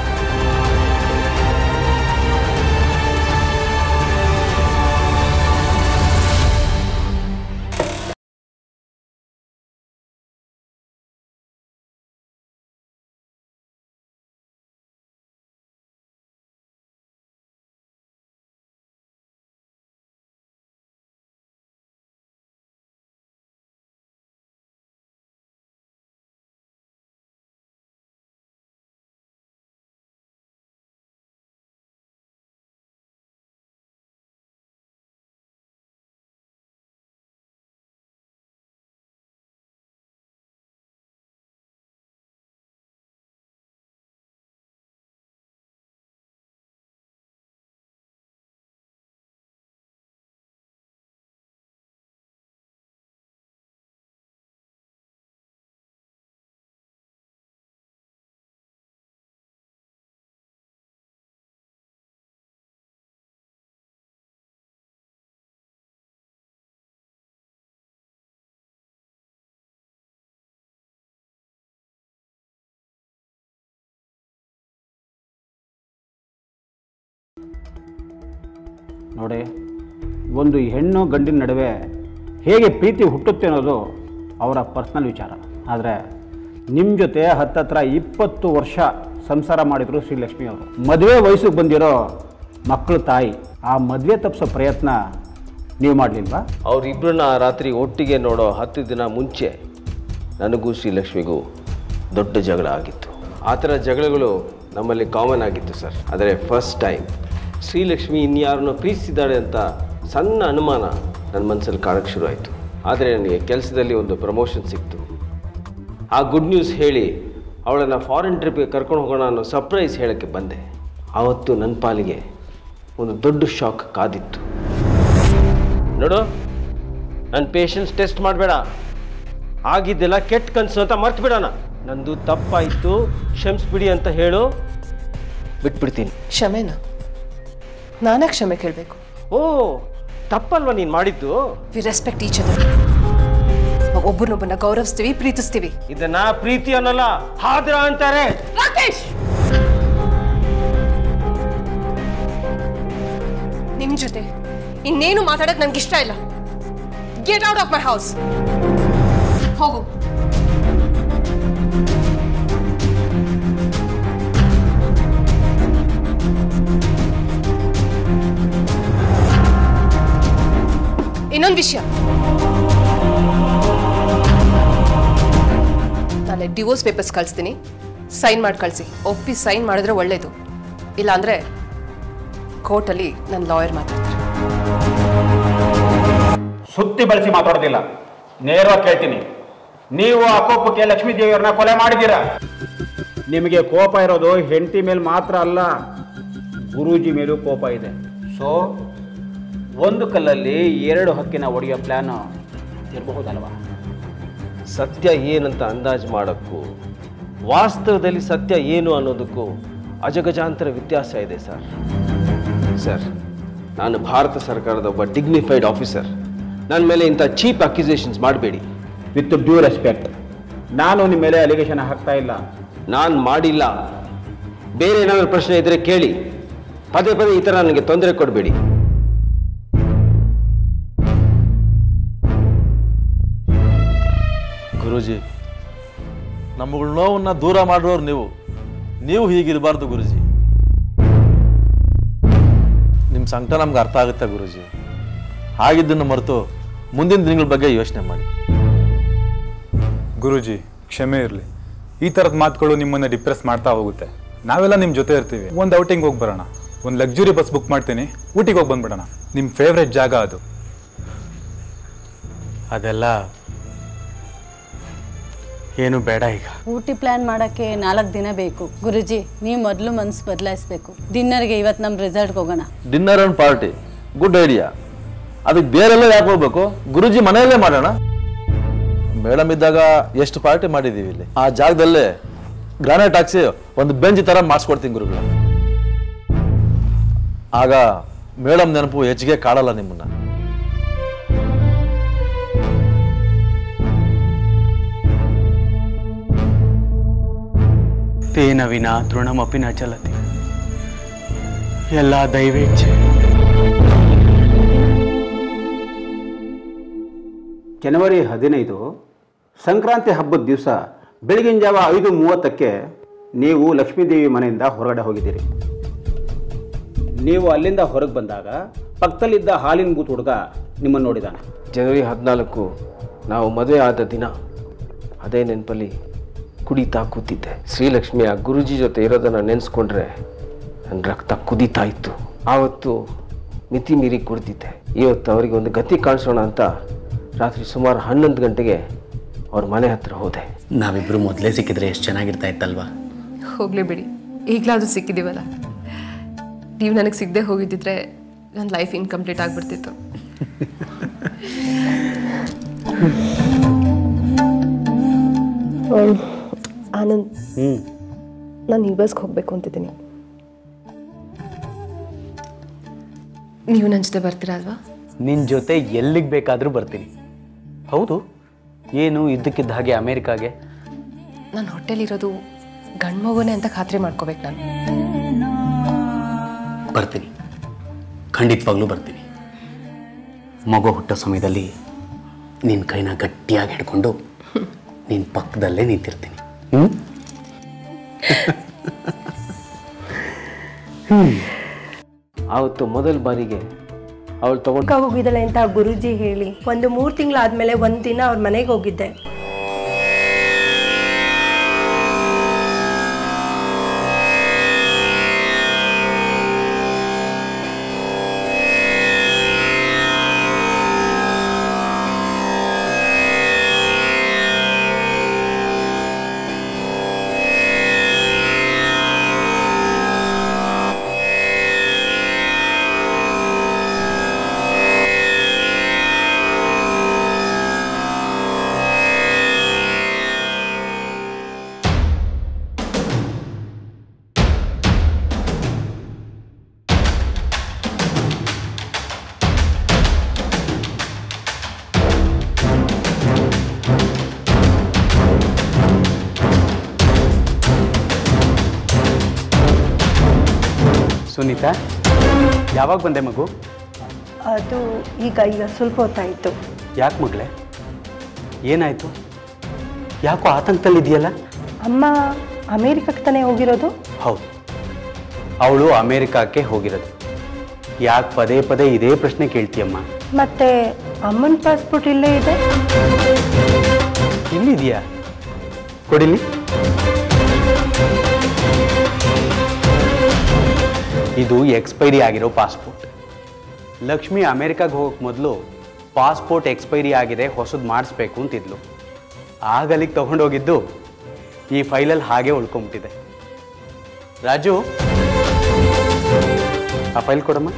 ನೋಡಿ ಒಂದು ಹೆಣ್ಣು ಗಂಡಿನ ನಡುವೆ ಹೇಗೆ ಪ್ರೀತಿ ಹುಟ್ಟುತ್ತೆ ಅನ್ನೋದು ಅವರ ಪರ್ಸ್ನಲ್ ವಿಚಾರ ಆದರೆ ನಿಮ್ಮ ಜೊತೆ ಹತ್ತತ್ರ ಇಪ್ಪತ್ತು ವರ್ಷ ಸಂಸಾರ ಮಾಡಿದರು ಶ್ರೀಲಕ್ಷ್ಮಿ ಅವರು ಮದುವೆ ವಯಸ್ಸಿಗೆ ಬಂದಿರೋ ಮಕ್ಕಳ ತಾಯಿ ಆ ಮದುವೆ ತಪ್ಪಿಸೋ ಪ್ರಯತ್ನ ನೀವು ಮಾಡಲಿಲ್ವಾ ಅವರಿಬ್ಬರನ್ನ ಆ ರಾತ್ರಿ ಒಟ್ಟಿಗೆ ನೋಡೋ ಹತ್ತು ದಿನ ಮುಂಚೆ ನನಗೂ ಶ್ರೀಲಕ್ಷ್ಮಿಗೂ ದೊಡ್ಡ ಜಗಳ ಆಗಿತ್ತು ಆ ಥರ ಜಗಳಗಳು ನಮ್ಮಲ್ಲಿ ಕಾಮನ್ ಆಗಿತ್ತು ಸರ್ ಆದರೆ ಫಸ್ಟ್ ಟೈಮ್ ಶ್ರೀಲಕ್ಷ್ಮಿ ಇನ್ಯಾರನ್ನೋ ಪ್ರೀತಿಸಿದ್ದಾಳೆ ಅಂತ ಸಣ್ಣ ಅನುಮಾನ ನನ್ನ ಮನಸ್ಸಲ್ಲಿ ಕಾಣಕ್ಕೆ ಶುರು ಆಯಿತು ಆದರೆ ನನಗೆ ಕೆಲಸದಲ್ಲಿ ಒಂದು ಪ್ರಮೋಷನ್ ಸಿಕ್ತು ಆ ಗುಡ್ ನ್ಯೂಸ್ ಹೇಳಿ ಅವಳನ್ನು ಫಾರಿನ್ ಟ್ರಿಪ್ಗೆ ಕರ್ಕೊಂಡು ಹೋಗೋಣ ಅನ್ನೋ ಸರ್ಪ್ರೈಸ್ ಹೇಳೋಕ್ಕೆ ಬಂದೆ ಆವತ್ತು ನನ್ನ ಪಾಲಿಗೆ ಒಂದು ದೊಡ್ಡ ಶಾಕ್ ಕಾದಿತ್ತು ನೋಡು ನನ್ನ ಪೇಷನ್ಸ್ ಟೆಸ್ಟ್ ಮಾಡಬೇಡ ಆಗಿದ್ದೆಲ್ಲ ಕೆಟ್ಟ ಕನಸು ಅಂತ ಮರ್ತು ಬಿಡೋಣ ನಂದು ತಪ್ಪಾಯಿತು ಕ್ಷಮಿಸ್ಬಿಡಿ ಅಂತ ಹೇಳು ಬಿಟ್ಬಿಡ್ತೀನಿ ಕ್ಷಮೆನಾ ನಾನೇ ಕ್ಷಮೆ ಕೇಳಬೇಕು ಓ ತಪ್ಪಲ್ವಾ ನೀನು ಮಾಡಿದ್ದು ವಿ ರೆಸ್ಪೆಕ್ಟ್ ಈಚ್ ಅದರ್ ಒಬ್ಬರನ್ನೊಬ್ಬನ ಗೌರವಿಸ್ತೀವಿ ಪ್ರೀತಿಸ್ತೀವಿ ಇದನ್ನ ಪ್ರೀತಿ ಅನ್ನಲ್ಲ ಹಾದ್ರ ಅಂತಾರೆ ರಾಕೇಶ್ ನಿಮ್ ಜೊತೆ ಇನ್ನೇನು ಮಾತಾಡಕ್ ನನ್ಗೆ ಇಷ್ಟ ಇಲ್ಲ get out of my house ಹೋಗು ವಿಷಯ ನಾಳೆ ಡಿವೋರ್ಸ್ ಪೇಪರ್ಸ್ ಕಳಿಸ್ತೀನಿ ಸೈನ್ ಮಾಡಿ ಕಳಿಸಿ ಒಪ್ಪಿ ಸೈನ್ ಮಾಡಿದ್ರೆ ಒಳ್ಳೇದು ಇಲ್ಲಾಂದ್ರೆ ಕೋರ್ಟಲ್ಲಿ ನನ್ನ ಲಾಯರ್ ಮಾತಾಡ್ತಾರೆ ಸುತ್ತಿ ಬಳಸಿ ಮಾತಾಡೋದಿಲ್ಲ ನೇರವಾಗಿ ಕೇಳ್ತೀನಿ ನೀವು ಆ ಕೋಪಕ್ಕೆ ಲಕ್ಷ್ಮೀ ದೇವಿಯವ್ರನ್ನ ಕೊಲೆ ಮಾಡಿದ್ದೀರಾ ನಿಮಗೆ ಕೋಪ ಇರೋದು ಹೆಂಡತಿ ಮೇಲೆ ಮಾತ್ರ ಅಲ್ಲ ಗುರೂಜಿ ಮೇಲೂ ಕೋಪ ಇದೆ ಸೊ ಒಂದು ಕಲ್ಲಲ್ಲಿ ಎರಡು ಹಕ್ಕಿನ ಒಡೆಯೋ ಪ್ಲ್ಯಾನ್ ಇರಬಹುದಲ್ವಾ ಸತ್ಯ ಏನಂತ ಅಂದಾಜು ಮಾಡೋಕ್ಕೂ ವಾಸ್ತವದಲ್ಲಿ ಸತ್ಯ ಏನು ಅನ್ನೋದಕ್ಕೂ ಅಜಗಜಾಂತರ ವ್ಯತ್ಯಾಸ ಇದೆ ಸರ್ ಸರ್ ನಾನು ಭಾರತ ಸರ್ಕಾರದ ಒಬ್ಬ ಡಿಗ್ನಿಫೈಡ್ ಆಫೀಸರ್ ನನ್ನ ಮೇಲೆ ಇಂಥ ಚೀಪ್ ಅಕ್ಯುಸೇಷನ್ಸ್ ಮಾಡಬೇಡಿ ವಿತ್ ಡ್ಯೂ ರೆಸ್ಪೆಕ್ಟ್ ನಾನು ನಿಮ್ಮ ಮೇಲೆ ಅಲಿಗೇಷನ್ ಹಾಕ್ತಾ ಇಲ್ಲ ನಾನು ಮಾಡಿಲ್ಲ ಬೇರೆ ಏನಾದರೂ ಪ್ರಶ್ನೆ ಇದ್ದರೆ ಕೇಳಿ ಪದೇ ಪದೇ ಈ ಥರ ನನಗೆ ತೊಂದರೆ ಕೊಡಬೇಡಿ ಗುರೂಜಿ ನಮ್ಮಗಳ ನೋವನ್ನ ದೂರ ಮಾಡೋರು ನೀವು ನೀವು ಹೀಗಿರಬಾರ್ದು ಗುರುಜಿ ನಿಮ್ಮ ಸಂಕಟ ನಮ್ಗೆ ಅರ್ಥ ಆಗುತ್ತೆ ಗುರುಜಿ ಹಾಗಿದ್ದನ್ನು ಮರೆತು ಮುಂದಿನ ದಿನಗಳ ಬಗ್ಗೆ ಯೋಚನೆ ಮಾಡಿ ಗುರುಜಿ ಕ್ಷಮೆ ಇರಲಿ ಈ ಥರದ ಮಾತುಗಳು ನಿಮ್ಮನ್ನು ಡಿಪ್ರೆಸ್ ಮಾಡ್ತಾ ಹೋಗುತ್ತೆ ನಾವೆಲ್ಲ ನಿಮ್ಮ ಜೊತೆ ಇರ್ತೀವಿ ಒಂದು ಔಟಿಂಗ್ ಹೋಗಿ ಬರೋಣ ಒಂದು ಲಕ್ಸುರಿ ಬಸ್ ಬುಕ್ ಮಾಡ್ತೀನಿ ಊಟಿಗೆ ಹೋಗಿ ಬಂದ್ಬಿಡೋಣ ನಿಮ್ಮ ಫೇವ್ರೆಟ್ ಜಾಗ ಅದು ಅದೆಲ್ಲ ಏನು ಬೇಡ ಈಗ ಊಟಿ ಪ್ಲಾನ್ ಮಾಡೋಕ್ಕೆ ನಾಲ್ಕು ದಿನ ಬೇಕು ಗುರುಜಿ ನೀವು ಮೊದಲು ಮನಸ್ಸು ಬದಲಾಯಿಸ್ಬೇಕು ಡಿನ್ನರ್ಗೆ ಇವತ್ತು ನಮ್ಮ ರೆಸಾರ್ಟ್ಗೆ ಹೋಗೋಣ dinner and party good idea ಅದಕ್ಕೆ ಬೇರೆಲ್ಲ ಯಾಕೆ ಹೋಗ್ಬೇಕು ಗುರುಜಿ ಮನೆಯಲ್ಲೇ ಮಾಡೋಣ ಮೇಡಮ್ ಇದ್ದಾಗ ಎಷ್ಟು ಪಾರ್ಟಿ ಮಾಡಿದ್ದೀವಿ ಇಲ್ಲಿ ಆ ಜಾಗದಲ್ಲೇ ಗ್ರಾನೈಟ್ ಹಾಕ್ಸಿ ಒಂದು ಬೆಂಚ್ ಥರ ಮಾಡಿಸ್ಕೊಡ್ತೀನಿ ಗುರುಗಳು ಆಗ ಮೇಡಮ್ ನೆನಪು ಹೆಚ್ಚಿಗೆ ಕಾಡಲ್ಲ ನಿಮ್ಮನ್ನ ತೇನ ವಿನ ತೃಣಮಪಿ ನ ಚಲತಿ ಎಲ್ಲ ದೈವೇಚ್ಛೆ ಜನವರಿ ಹದಿನೈದು ಸಂಕ್ರಾಂತಿ ಹಬ್ಬದ ದಿವಸ ಬೆಳಗಿನ ಜಾವ ಐದು ಮೂವತ್ತಕ್ಕೆ ನೀವು ಲಕ್ಷ್ಮೀದೇವಿ ಮನೆಯಿಂದ ಹೊರಗಡೆ ಹೋಗಿದ್ದೀರಿ ನೀವು ಅಲ್ಲಿಂದ ಹೊರಗೆ ಬಂದಾಗ ಪಕ್ಕದಲ್ಲಿದ್ದ ಹಾಲಿನ ಬೂತ್ ಹುಡುಗ ನಿಮ್ಮನ್ನು ನೋಡಿದಾನೆ ಜನವರಿ ಹದಿನಾಲ್ಕು ನಾವು ಮದುವೆ ಆದ ದಿನ ಅದೇ ನೆನಪಲ್ಲಿ ಕುಡಿತಾ ಕೂತಿದ್ದೆ ಶ್ರೀಲಕ್ಷ್ಮಿ ಆ ಗುರುಜಿ ಜೊತೆ ಇರೋದನ್ನು ನೆನೆಸ್ಕೊಂಡ್ರೆ ನನ್ನ ರಕ್ತ ಕುದೀತಾ ಇತ್ತು ಆವತ್ತು ಮಿತಿ ಮೀರಿ ಕುಡ್ದಿದ್ದೆ ಇವತ್ತು ಅವರಿಗೆ ಒಂದು ಗತಿ ಕಾಣಿಸೋಣ ಅಂತ ರಾತ್ರಿ ಸುಮಾರು ಹನ್ನೊಂದು ಗಂಟೆಗೆ ಅವ್ರ ಮನೆ ಹತ್ರ ಹೋದೆ ನಾವಿಬ್ರು ಮೊದಲೇ ಸಿಕ್ಕಿದ್ರೆ ಎಷ್ಟು ಚೆನ್ನಾಗಿರ್ತಾ ಇತ್ತಲ್ವಾ ಹೋಗ್ಲಿ ಬಿಡಿ ಈಗಲಾದ್ರೂ ಸಿಕ್ಕಿದ್ದೀವಲ್ಲ ನೀವು ನನಗೆ ಸಿಗದೆ ಹೋಗಿದ್ದಿದ್ರೆ ನನ್ನ ಲೈಫ್ ಇನ್ಕಂಪ್ಲೀಟ್ ಆಗಿಬಿಡ್ತಿತ್ತು ಆನಂದ್ ಹ್ಞೂ ನಾನು ಯು ಎಸ್ಗೆ ಹೋಗ್ಬೇಕು ಅಂತಿದ್ದೀನಿ ನೀವು ನನ್ನ ಜೊತೆ ಬರ್ತೀರಾ ಅಲ್ವಾ ನಿನ್ನ ಜೊತೆ ಎಲ್ಲಿಗೆ ಬೇಕಾದರೂ ಬರ್ತೀನಿ ಹೌದು ಏನು ಇದ್ದಕ್ಕಿದ್ದ ಹಾಗೆ ಅಮೇರಿಕಾಗೆ ನನ್ನ ಹೊಟ್ಟೆಲಿರೋದು ಗಂಡು ಮಗುನೇ ಅಂತ ಖಾತ್ರಿ ಮಾಡ್ಕೋಬೇಕು ನಾನು ಬರ್ತೀನಿ ಖಂಡಿತವಾಗ್ಲೂ ಬರ್ತೀನಿ ಮಗು ಹುಟ್ಟೋ ಸಮಯದಲ್ಲಿ ನಿನ್ನ ಕೈನ ಗಟ್ಟಿಯಾಗಿ ಹಿಡ್ಕೊಂಡು ನಿನ್ನ ಪಕ್ಕದಲ್ಲೇ ನಿಂತಿರ್ತೀನಿ ಹ್ಞೂ ಆವತ್ತು ಮೊದಲ ಬಾರಿಗೆ ಅವಳು ತಗೊಂಡು ಅಕ್ಕ ಹೋಗಿದ್ದಾಳೆ ಅಂತ ಗುರುಜಿ ಹೇಳಿ ಒಂದು ಮೂರು ತಿಂಗಳಾದ್ಮೇಲೆ ಒಂದು ದಿನ ಅವ್ರ ಮನೆಗೆ ಹೋಗಿದ್ದೆ ಸುನೀತಾ ಯಾವಾಗ ಬಂದೆ ಮಗು ಅದು ಈಗ ಈಗ ಸ್ವಲ್ಪ ಹೊತ್ತಾಯಿತು ಯಾಕೆ ಮಗಳೇ ಏನಾಯಿತು ಯಾಕೋ ಆತಂಕದಲ್ಲಿ ಇದೆಯಲ್ಲ ಅಮ್ಮ ಅಮೇರಿಕಕ್ಕೆ ತಾನೇ ಹೋಗಿರೋದು ಹೌದು ಅವಳು ಅಮೇರಿಕಾಕ್ಕೆ ಹೋಗಿರೋದು ಯಾಕೆ ಪದೇ ಪದೇ ಇದೇ ಪ್ರಶ್ನೆ ಕೇಳ್ತೀಯಮ್ಮ ಮತ್ತೆ ಅಮ್ಮನ ಪಾಸ್ಪೋರ್ಟ್ ಇಲ್ಲೇ ಇದೆ ಇಲ್ಲಿದೆಯಾ ಕೊಡಿಲಿ ಇದು ಎಕ್ಸ್ಪೈರಿ ಆಗಿರೋ ಪಾಸ್ಪೋರ್ಟ್ ಲಕ್ಷ್ಮಿ ಅಮೆರಿಕಾಗೆ ಹೋಗಕ್ಕೆ ಮೊದಲು ಪಾಸ್ಪೋರ್ಟ್ ಎಕ್ಸ್ಪೈರಿ ಆಗಿದೆ ಹೊಸದು ಮಾಡಿಸ್ಬೇಕು ಅಂತಿದ್ಲು ಆಗ ಅಲ್ಲಿಗೆ ತಗೊಂಡೋಗಿದ್ದು ಈ ಫೈಲಲ್ಲಿ ಹಾಗೆ ಉಳ್ಕೊಂಬಿಟ್ಟಿದೆ ರಾಜು ಆ ಫೈಲ್ ಕೊಡಮ್ಮ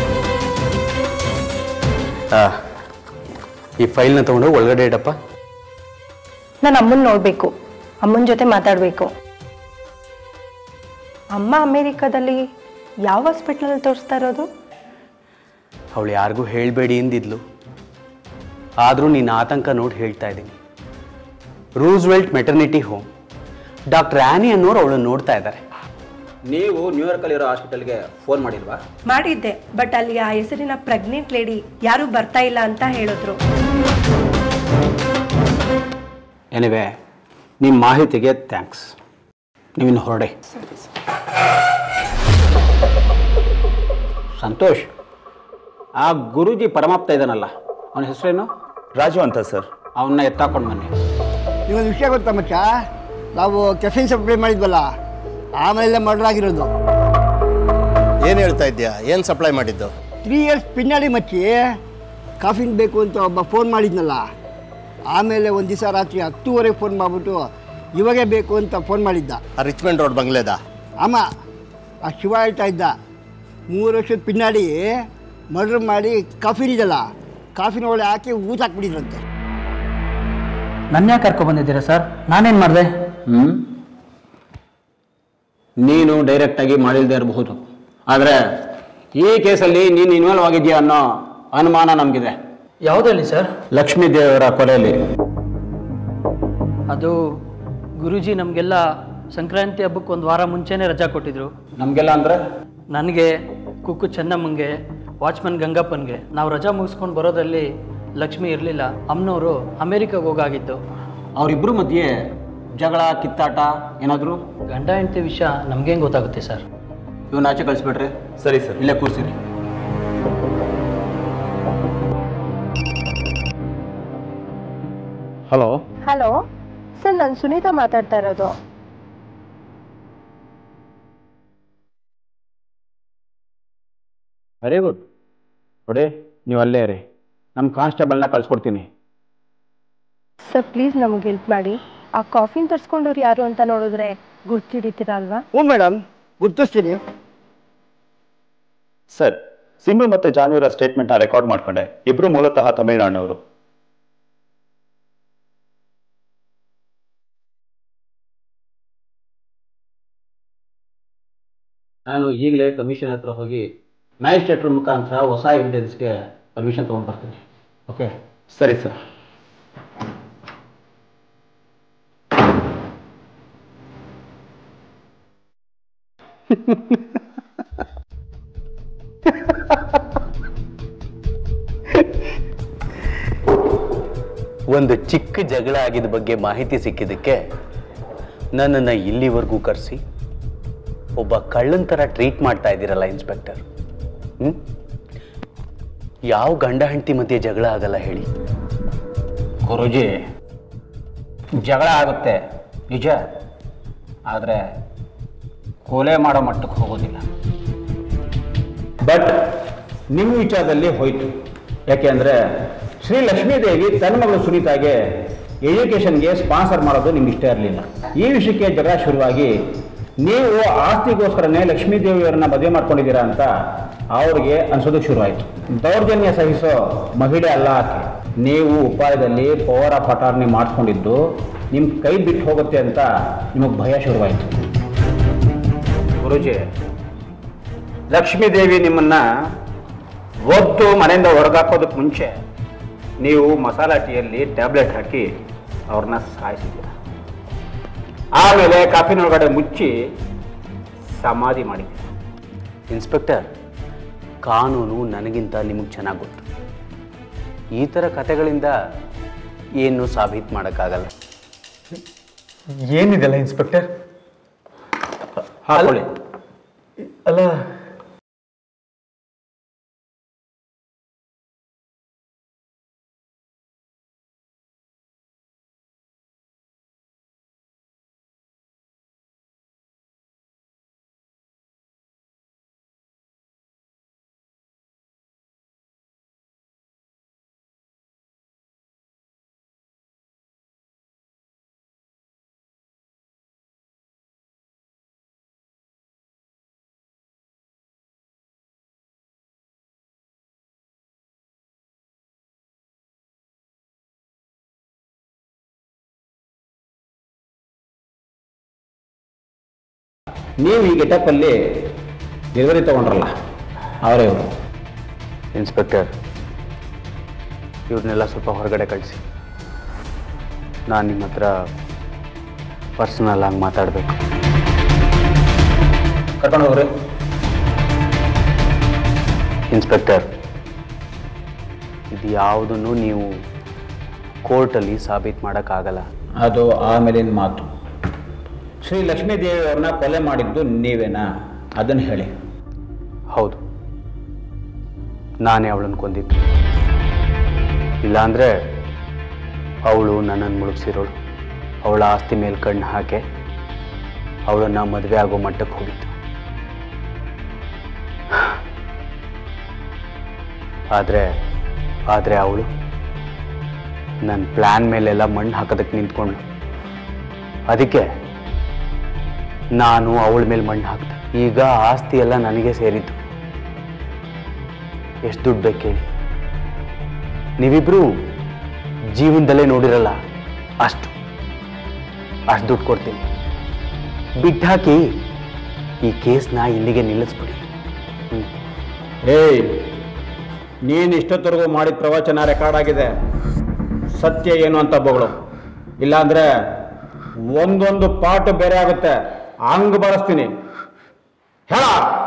ಆ, ಈ ಫೈಲ್ನ ತಗೊಂಡು ಒಳಗಡೆ ಇಡಪ್ಪ ನಾನು ಅಮ್ಮನ ನೋಡಬೇಕು ಅಮ್ಮನ ಜೊತೆ ಮಾತಾಡಬೇಕು ಅಮ್ಮ ಅಮೇರಿಕಾದಲ್ಲಿ ಯಾವ ಹಾಸ್ಪಿಟ್ಲಲ್ಲಿ ತೋರಿಸ್ತಾ ಇರೋದು ಅವಳು ಯಾರಿಗೂ ಹೇಳಬೇಡಿ ಎಂದಿದ್ಲು ಆದರೂ ನೀನು ಆತಂಕ ನೋಡಿ ಹೇಳ್ತಾ ಇದ್ದೀನಿ Roosevelt maternity home doctor Annie ಅನ್ನೋರು ಅವಳನ್ನು ನೋಡ್ತಾ ಇದ್ದಾರೆ ನೀವು ನ್ಯೂಯಾರ್ಕಲ್ಲಿರೋ ಹಾಸ್ಪಿಟಲ್ಗೆ ಫೋನ್ ಮಾಡಿಲ್ವಾ ಮಾಡಿದ್ದೆ ಬಟ್ ಅಲ್ಲಿ ಆ ಹೆಸರಿನ ಪ್ರೆಗ್ನೆಂಟ್ ಲೇಡಿ ಯಾರು ಬರ್ತಾ ಇಲ್ಲ ಅಂತ ಹೇಳಿದ್ರು ಎನಿವೆ ನಿಮ್ಮ ಮಾಹಿತಿಗೆ ಥ್ಯಾಂಕ್ಸ್ ನೀವಿನ್ನು ಹೊರಡೆ ಸಂತೋಷ್ ಆ ಗುರೂಜಿ ಪರಮಾಪ್ತ ಇದ್ದಾನಲ್ಲ ಅವನ ಹೆಸರೇನು ರಾಜು ಅಂತ ಸರ್ ಅವನ್ನ ಎತ್ತಾಕೊಂಡು ಬನ್ನಿ ನಿಮಗೆ ವಿಷಯ ಗೊತ್ತಾ ಮಚ್ಚ ನಾವು ಕೆಫಿನ್ ಸಪ್ಲೈ ಮಾಡಿದ್ವಲ್ಲ ಆಮೇಲೆ ಮರ್ಡರ್ ಆಗಿರೋದು ಏನು ಹೇಳ್ತಾ ಇದ್ಯಾ ಏನು ಸಪ್ಲೈ ಮಾಡಿದ್ದು ತ್ರೀ ಇಯರ್ಸ್ ಪಿನ್ನಾಡಿ ಮಚ್ಚಿ ಕಾಫಿನ್ ಬೇಕು ಅಂತ ಒಬ್ಬ ಫೋನ್ ಮಾಡಿದ್ನಲ್ಲ ಆಮೇಲೆ ಒಂದು ದಿವಸ ರಾತ್ರಿ ಹತ್ತುವರೆಗೆ ಫೋನ್ ಮಾಡಿಬಿಟ್ಟು ಇವಾಗೇ ಬೇಕು ಅಂತ ಫೋನ್ ಮಾಡಿದ್ದ ಆ ರಿಚ್ಮೆಂಟ್ ರೋಡ್ ಬಂಗ್ಲೆದ ಆಮ ಆ ಶಿವ ಹೇಳ್ತಾ ಇದ್ದ ಮೂರು ವರ್ಷದ ಪಿನ್ನಾಡಿ ಮರ್ಡರ್ ಮಾಡಿ ಕಾಫಿನ್ ಇದೆಯಲ್ಲ ಕಾಫಿನ ಒಳ್ಳೆ ಹಾಕಿ ಊಟ ಹಾಕ್ಬಿಟ್ಟಿದ್ರಂತೆ ನನ್ನ ಯಾಕೆ ಕರ್ಕೊ ಬಂದಿದ್ದೀರಾ ಸರ್ ನಾನೇನು ಮಾಡಿದೆ ಹ್ಞೂ ನೀನು ಡೈರೆಕ್ಟಾಗಿ ಮಾಡಿಲ್ಲದೆ ಇರಬಹುದು ಆದರೆ ಈ ಕೇಸಲ್ಲಿ ನೀನು ಇನ್ವಾಲ್ವ್ ಆಗಿದೆಯಾ ಅನ್ನೋ ಅನುಮಾನ ನಮಗಿದೆ ಯಾವುದಲ್ಲಿ ಸರ್ ಲಕ್ಷ್ಮೀ ದೇವರ ಕೊಲೆಯಲ್ಲಿ ಅದು ಗುರೂಜಿ ನಮಗೆಲ್ಲ ಸಂಕ್ರಾಂತಿ ಹಬ್ಬಕ್ಕೆ ಒಂದು ವಾರ ಮುಂಚೆನೇ ರಜಾ ಕೊಟ್ಟಿದ್ರು ನಮಗೆಲ್ಲ ಅಂದರೆ ನನಗೆ ಕುಕ್ಕು ಚೆನ್ನಮ್ಮಂಗೆ ವಾಚ್ಮನ್ ಗಂಗಪ್ಪನ್ಗೆ ನಾವು ರಜಾ ಮುಗಿಸ್ಕೊಂಡು ಬರೋದಲ್ಲಿ ಲಕ್ಷ್ಮಿ ಇರಲಿಲ್ಲ ಅಮ್ಮನವರು ಅಮೇರಿಕಾಗೆ ಹೋಗಾಗಿದ್ದು ಅವರಿಬ್ಬರು ಮಧ್ಯೆ ಜಗಳ ಕಿತ್ತಾಟ ಏನಾದರೂ ಗಂಡ ಹೆಂಡತಿ ವಿಷಯ ನಮ್ಗೇನು ಗೊತ್ತಾಗುತ್ತೆ ಸರ್ ಇವನ್ನ ಆಚೆ ಕಳಿಸ್ಬಿಟ್ರಿ ಸರಿ ಸರ್ ಇಲ್ಲೇ ಕೂರಿಸಿರಿ ಹಲೋ ಹಲೋ ಸರ್ ನಾನು ಸುನೀತಾ ಮಾತಾಡ್ತಾ ಇರೋದು ವೆರಿ ಗುಡ್ ನೋಡಿ ನೀವು ಅಲ್ಲೇ ರೀ ನಮ್ಮ ಕಾನ್ಸ್ಟೇಬಲ್ನ ಕಳ್ಸ್ಕೊಡ್ತೀನಿ ಸರ್ ಪ್ಲೀಸ್ ನಮ್ಗೆ ಹೆಲ್ಪ್ ಮಾಡಿ ಆ ಕಾಫಿನ್ ತರ್ಸ್ಕೊಂಡವ್ರು ಯಾರು ಅಂತ ನೋಡಿದ್ರೆ ಗುರ್ತಿಡಿತೀರಾ ಅಲ್ವಾ ಹ್ಞೂ ಮೇಡಮ್ ಗುರ್ತಿಸ್ತೀನಿ ಸರ್ ಸಿಂಬು ಮತ್ತು ಜಾನ್ವಿರ ಸ್ಟೇಟ್ಮೆಂಟ್ನ ರೆಕಾರ್ಡ್ ಮಾಡ್ಕೊಂಡೆ ಇಬ್ರು ಮೂಲತಃ ತಮಿಳುನಾಡಿನವರು ನಾನು ಈಗಲೇ ಕಮಿಷನ್ ಹತ್ರ ಹೋಗಿ ಮ್ಯಾಜಿಸ್ಟ್ರೇಟ್ರ ಮುಖಾಂತರ ಹೊಸ ಎವಿಡೆನ್ಸ್ಗೆ ಪರ್ಮಿಷನ್ ತೊಗೊಂಡು ಬರ್ತೀನಿ ಓಕೆ ಸರಿ ಸರ್ ಒಂದು ಚಿಕ್ಕ ಜಗಳ ಆಗಿದ ಬಗ್ಗೆ ಮಾಹಿತಿ ಸಿಕ್ಕಿದ್ದಕ್ಕೆ ನನ್ನನ್ನು ಇಲ್ಲಿವರೆಗೂ ಕರೆಸಿ ಒಬ್ಬ ಕಳ್ಳನ ಥರ ಟ್ರೀಟ್ ಮಾಡ್ತಾ ಇದ್ದೀರಲ್ಲ ಇನ್ಸ್ಪೆಕ್ಟರ್ ಹ್ಞೂ ಯಾವ ಗಂಡ ಹೆಂಡತಿ ಮಧ್ಯೆ ಜಗಳ ಆಗಲ್ಲ ಹೇಳಿ ಗುರುಜಿ ಜಗಳ ಆಗುತ್ತೆ ನಿಜ ಆದರೆ ಕೊಲೆ ಮಾಡೋ ಮಟ್ಟಕ್ಕೆ ಹೋಗೋದಿಲ್ಲ ಬಟ್ ನಿಮ್ಮ ವಿಚಾರದಲ್ಲಿ ಹೋಯಿತು ಯಾಕೆ ಅಂದರೆ ಶ್ರೀ ಲಕ್ಷ್ಮೀದೇವಿ ತನ್ನ ಮಗಳು ಸುನೀತಾಗೆ ಎಜುಕೇಷನ್ಗೆ ಸ್ಪಾನ್ಸರ್ ಮಾಡೋದು ನಿಮ್ಗೆ ಇಷ್ಟ ಇರಲಿಲ್ಲ ಈ ವಿಷಯಕ್ಕೆ ಜಗಳ ಶುರುವಾಗಿ ನೀವು ಆಸ್ತಿಗೋಸ್ಕರನೇ ಲಕ್ಷ್ಮೀದೇವಿಯವರನ್ನ ಮದುವೆ ಮಾಡ್ಕೊಂಡಿದ್ದೀರಾ ಅಂತ ಅವ್ರಿಗೆ ಅನ್ಸೋದಕ್ಕೆ ಶುರುವಾಯಿತು ದೌರ್ಜನ್ಯ ಸಹಿಸೋ ಮಹಿಳೆ ಅಲ್ಲ ಆಕೆ ನೀವು ಉಪಾಯದಲ್ಲಿ ಪವರ್ ಆಫ್ ಅಟಾರ್ನಿ ಮಾಡಿಸ್ಕೊಂಡಿದ್ದು ನಿಮ್ಮ ಕೈ ಬಿಟ್ಟು ಹೋಗುತ್ತೆ ಅಂತ ನಿಮಗೆ ಭಯ ಶುರುವಾಯಿತು ಗುರುಜಿ ಲಕ್ಷ್ಮೀದೇವಿ ನಿಮ್ಮನ್ನ ಒದ್ದು ಮನೆಯಿಂದ ಹೊರಗಾಕೋದಕ್ಕೆ ಮುಂಚೆ ನೀವು ಮಸಾಲಾ ಟೀಯಲ್ಲಿ ಟ್ಯಾಬ್ಲೆಟ್ ಹಾಕಿ ಅವ್ರನ್ನ ಸಾಯಿಸಿದ್ದೀರ ಆಮೇಲೆ ಕಾಫಿನೊಳಗಡೆ ಮುಚ್ಚಿ ಸಮಾಧಿ ಮಾಡಿದ್ದೀರ ಇನ್ಸ್ಪೆಕ್ಟರ್ ಕಾನೂನು ನನಗಿಂತ ನಿಮಗೆ ಚೆನ್ನಾಗಿ ಗೊತ್ತು ಈ ಥರ ಕತೆಗಳಿಂದ ಏನು ಸಾಬೀತು ಮಾಡೋಕ್ಕಾಗಲ್ಲ ಏನಿದೆಲ್ಲ ಇನ್ಸ್ಪೆಕ್ಟರ್ ಹಾಕೊಳ್ಳಿ ಅಲ್ಲ ನೀವು ಈ ಗೆಟಪ್ಪಲ್ಲಿ ಡೆಲಿವರಿ ತೊಗೊಂಡ್ರಲ್ಲ ಅವರೇ ಇವರು ಇನ್ಸ್ಪೆಕ್ಟರ್ ಇವ್ರನ್ನೆಲ್ಲ ಸ್ವಲ್ಪ ಹೊರಗಡೆ ಕಳಿಸಿ ನಾನು ನಿಮ್ಮ ಹತ್ರ ಪರ್ಸನಲ್ ಆಗಿ ಮಾತಾಡಬೇಕು ಕರ್ಕೊಂಡು ಹೋಗ್ರಿ ಇನ್ಸ್ಪೆಕ್ಟರ್ ಇದು ಯಾವುದನ್ನು ನೀವು ಕೋರ್ಟಲ್ಲಿ ಸಾಬೀತು ಮಾಡೋಕ್ಕಾಗಲ್ಲ ಅದು ಆಮೇಲಿನ ಮಾತು ಶ್ರೀ ಲಕ್ಷ್ಮೀ ದೇವಿಯವ್ರನ್ನ ಕೊಲೆ ಮಾಡಿದ್ದು ನೀವೇನಾ ಅದನ್ನು ಹೇಳಿ ಹೌದು ನಾನೇ ಅವಳನ್ನು ಕೊಂದಿದ್ದು ಇಲ್ಲಾಂದರೆ ಅವಳು ನನ್ನನ್ನು ಮುಳುಗಿಸಿರೋಳು ಅವಳ ಆಸ್ತಿ ಮೇಲೆ ಕಣ್ಣು ಹಾಕಿ ಅವಳನ್ನು ಮದುವೆ ಆಗೋ ಮಟ್ಟಕ್ಕೆ ಹೋಗಿತ್ತು ಆದರೆ ಆದರೆ ಅವಳು ನನ್ನ ಪ್ಲ್ಯಾನ್ ಮೇಲೆಲ್ಲ ಮಣ್ಣು ಹಾಕೋದಕ್ಕೆ ನಿಂತ್ಕೊಂಡು ಅದಕ್ಕೆ ನಾನು ಅವಳ ಮೇಲೆ ಮಣ್ಣು ಹಾಕ್ದೆ ಈಗ ಆಸ್ತಿ ಎಲ್ಲ ನನಗೆ ಸೇರಿದ್ದು ಎಷ್ಟು ದುಡ್ಡು ಬೇಕು ಹೇಳಿ ನೀವಿಬ್ರು ಜೀವನದಲ್ಲೇ ನೋಡಿರಲ್ಲ ಅಷ್ಟು ಅಷ್ಟು ದುಡ್ಡು ಕೊಡ್ತೀನಿ ಬಿಟ್ಟಾಕಿ ಈ ಕೇಸ್ನ ಇಲ್ಲಿಗೆ ನಿಲ್ಲಿಸ್ಬಿಡಿ ಏಯ್ ನೀನು ಇಷ್ಟೊತ್ತರೆಗೂ ಮಾಡಿದ ಪ್ರವಚನ ರೆಕಾರ್ಡ್ ಆಗಿದೆ ಸತ್ಯ ಏನು ಅಂತ ಬಗಳು ಇಲ್ಲಾಂದ್ರೆ ಒಂದೊಂದು ಪಾಠ ಬೇರೆ ಆಗುತ್ತೆ ಹಂಗ್ ಬರೆಸ್ತೀನಿ ಹೇಳ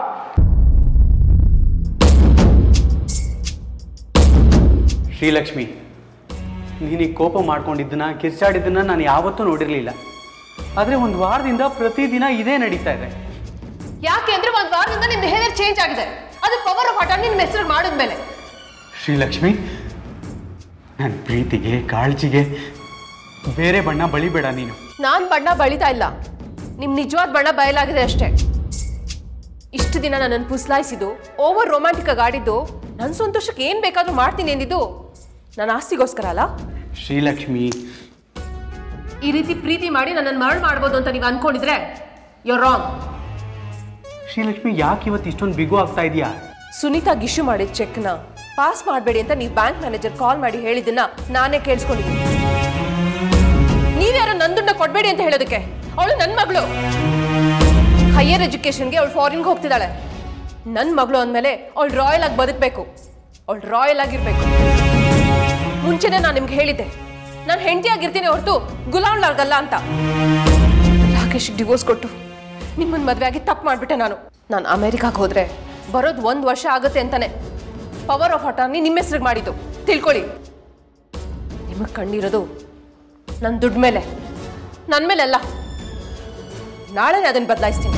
ಶ್ರೀಲಕ್ಷ್ಮಿ ನೀನು ಈ ಕೋಪ ಮಾಡ್ಕೊಂಡಿದ್ದನ್ನ ಕಿರ್ಚಾಡಿದ್ದನ್ನ ನಾನು ಯಾವತ್ತೂ ನೋಡಿರಲಿಲ್ಲ ಆದರೆ ಒಂದು ವಾರದಿಂದ ಪ್ರತಿದಿನ ಇದೇ ನಡೀತಾ ಇದೆ ಯಾಕೆ ಅಂದ್ರೆ ಒಂದ್ ವಾರದಿಂದ ನಿಮ್ ಬಿಹೇವಿಯರ್ ಚೇಂಜ್ ಆಗಿದೆ ಅದು ಪವರ್ ಆಫ್ ಆಟ ನಿಮ್ ಹೆಸರು ಮಾಡಿದ್ಮೇಲೆ ಶ್ರೀಲಕ್ಷ್ಮಿ ನನ್ನ ಪ್ರೀತಿಗೆ ಕಾಳಜಿಗೆ ಬೇರೆ ಬಣ್ಣ ಬಳಿಬೇಡ ನೀನು ನಾನ್ ಬಣ್ಣ ಬಳಿತಾ ಇಲ್ಲ ನಿಮ್ ನಿಜವಾದ ಬಣ್ಣ ಬಯಲಾಗಿದೆ ಅಷ್ಟೇ ಇಷ್ಟು ದಿನ ನನ್ನನ್ನು ಪುಸ್ಲಾಯಿಸಿದ್ದು ಓವರ್ ರೊಮ್ಯಾಂಟಿಕ್ ಆಗಿ ಆಡಿದ್ದು ನನ್ನ ಸಂತೋಷಕ್ಕೆ ಏನ್ ಬೇಕಾದ್ರೂ ಮಾಡ್ತೀನಿ ಎಂದಿದ್ದು ನನ್ನ ಆಸ್ತಿಗೋಸ್ಕರ ಅಲ್ಲ ಶ್ರೀಲಕ್ಷ್ಮಿ ಈ ರೀತಿ ಪ್ರೀತಿ ಮಾಡಿ ನನ್ನನ್ನು ಮರಳು ಮಾಡ್ಬೋದು ಅಂತ ನೀವು ಅನ್ಕೊಂಡಿದ್ರೆ ಯೋರ್ ರಾಂಗ್ ಶ್ರೀಲಕ್ಷ್ಮಿ ಯಾಕೆ ಇವತ್ತು ಇಷ್ಟೊಂದು ಬಿಗು ಆಗ್ತಾ ಇದೆಯಾ ಸುನೀತಾಗ್ ಇಶ್ಯೂ ಮಾಡಿದ ಚೆಕ್ನ ಪಾಸ್ ಮಾಡಬೇಡಿ ಅಂತ ನೀವು ಬ್ಯಾಂಕ್ ಮ್ಯಾನೇಜರ್ ಕಾಲ್ ಮಾಡಿ ಹೇಳಿದ್ದನ್ನ ನಾನೇ ಕೇಳಿಸ್ಕೊಂಡಿದ್ದೀನಿ ನೀವ್ಯಾರೋ ನನ್ನ ದುಡ್ಡನ್ನ ಕೊಡಬೇಡಿ ಅಂತ ಹೇಳೋದಕ್ಕೆ ಅವಳು ನನ್ನ ಮಗಳು ಹೈಯರ್ ಎಜುಕೇಶನ್ಗೆ ಅವಳು ಫಾರಿನ್ಗೆ ಹೋಗ್ತಿದ್ದಾಳೆ ನನ್ನ ಮಗಳು ಅಂದಮೇಲೆ ಅವಳು ರಾಯಲ್ ಆಗಿ ಬದುಕಬೇಕು ಅವಳು ರಾಯಲ್ ಆಗಿರ್ಬೇಕು ಮುಂಚೆನೆ ನಾನು ನಿಮ್ಗೆ ಹೇಳಿದ್ದೆ ನಾನು ಹೆಂಡತಿ ಆಗಿರ್ತೀನಿ ಹೊರತು ಗುಲಾಮ್ಲಾಗಲ್ಲ ಅಂತ ರಾಕೇಶ್ ಡಿವೋರ್ಸ್ ಕೊಟ್ಟು ನಿಮ್ಮನ್ನ ಮದುವೆ ಆಗಿ ತಪ್ಪು ಮಾಡಿಬಿಟ್ಟೆ ನಾನು ನಾನು ಅಮೆರಿಕಾಗೆ ಹೋದ್ರೆ ಬರೋದು ಒಂದು ವರ್ಷ ಆಗುತ್ತೆ ಅಂತಾನೆ ಪವರ್ ಆಫ್ ಅಟಾರ್ನಿ ನಿಮ್ಮ ಹೆಸ್ರಿಗೆ ಮಾಡಿದ್ದು ತಿಳ್ಕೊಳ್ಳಿ ನಿಮಗೆ ಕಂಡಿರೋದು ನನ್ನ ದುಡ್ಡು ಮೇಲೆ ನನ್ನ ಮೇಲೆಲ್ಲ ನಾಳೆನೇ ಅದನ್ನು ಬದಲಾಯಿಸ್ತೀನಿ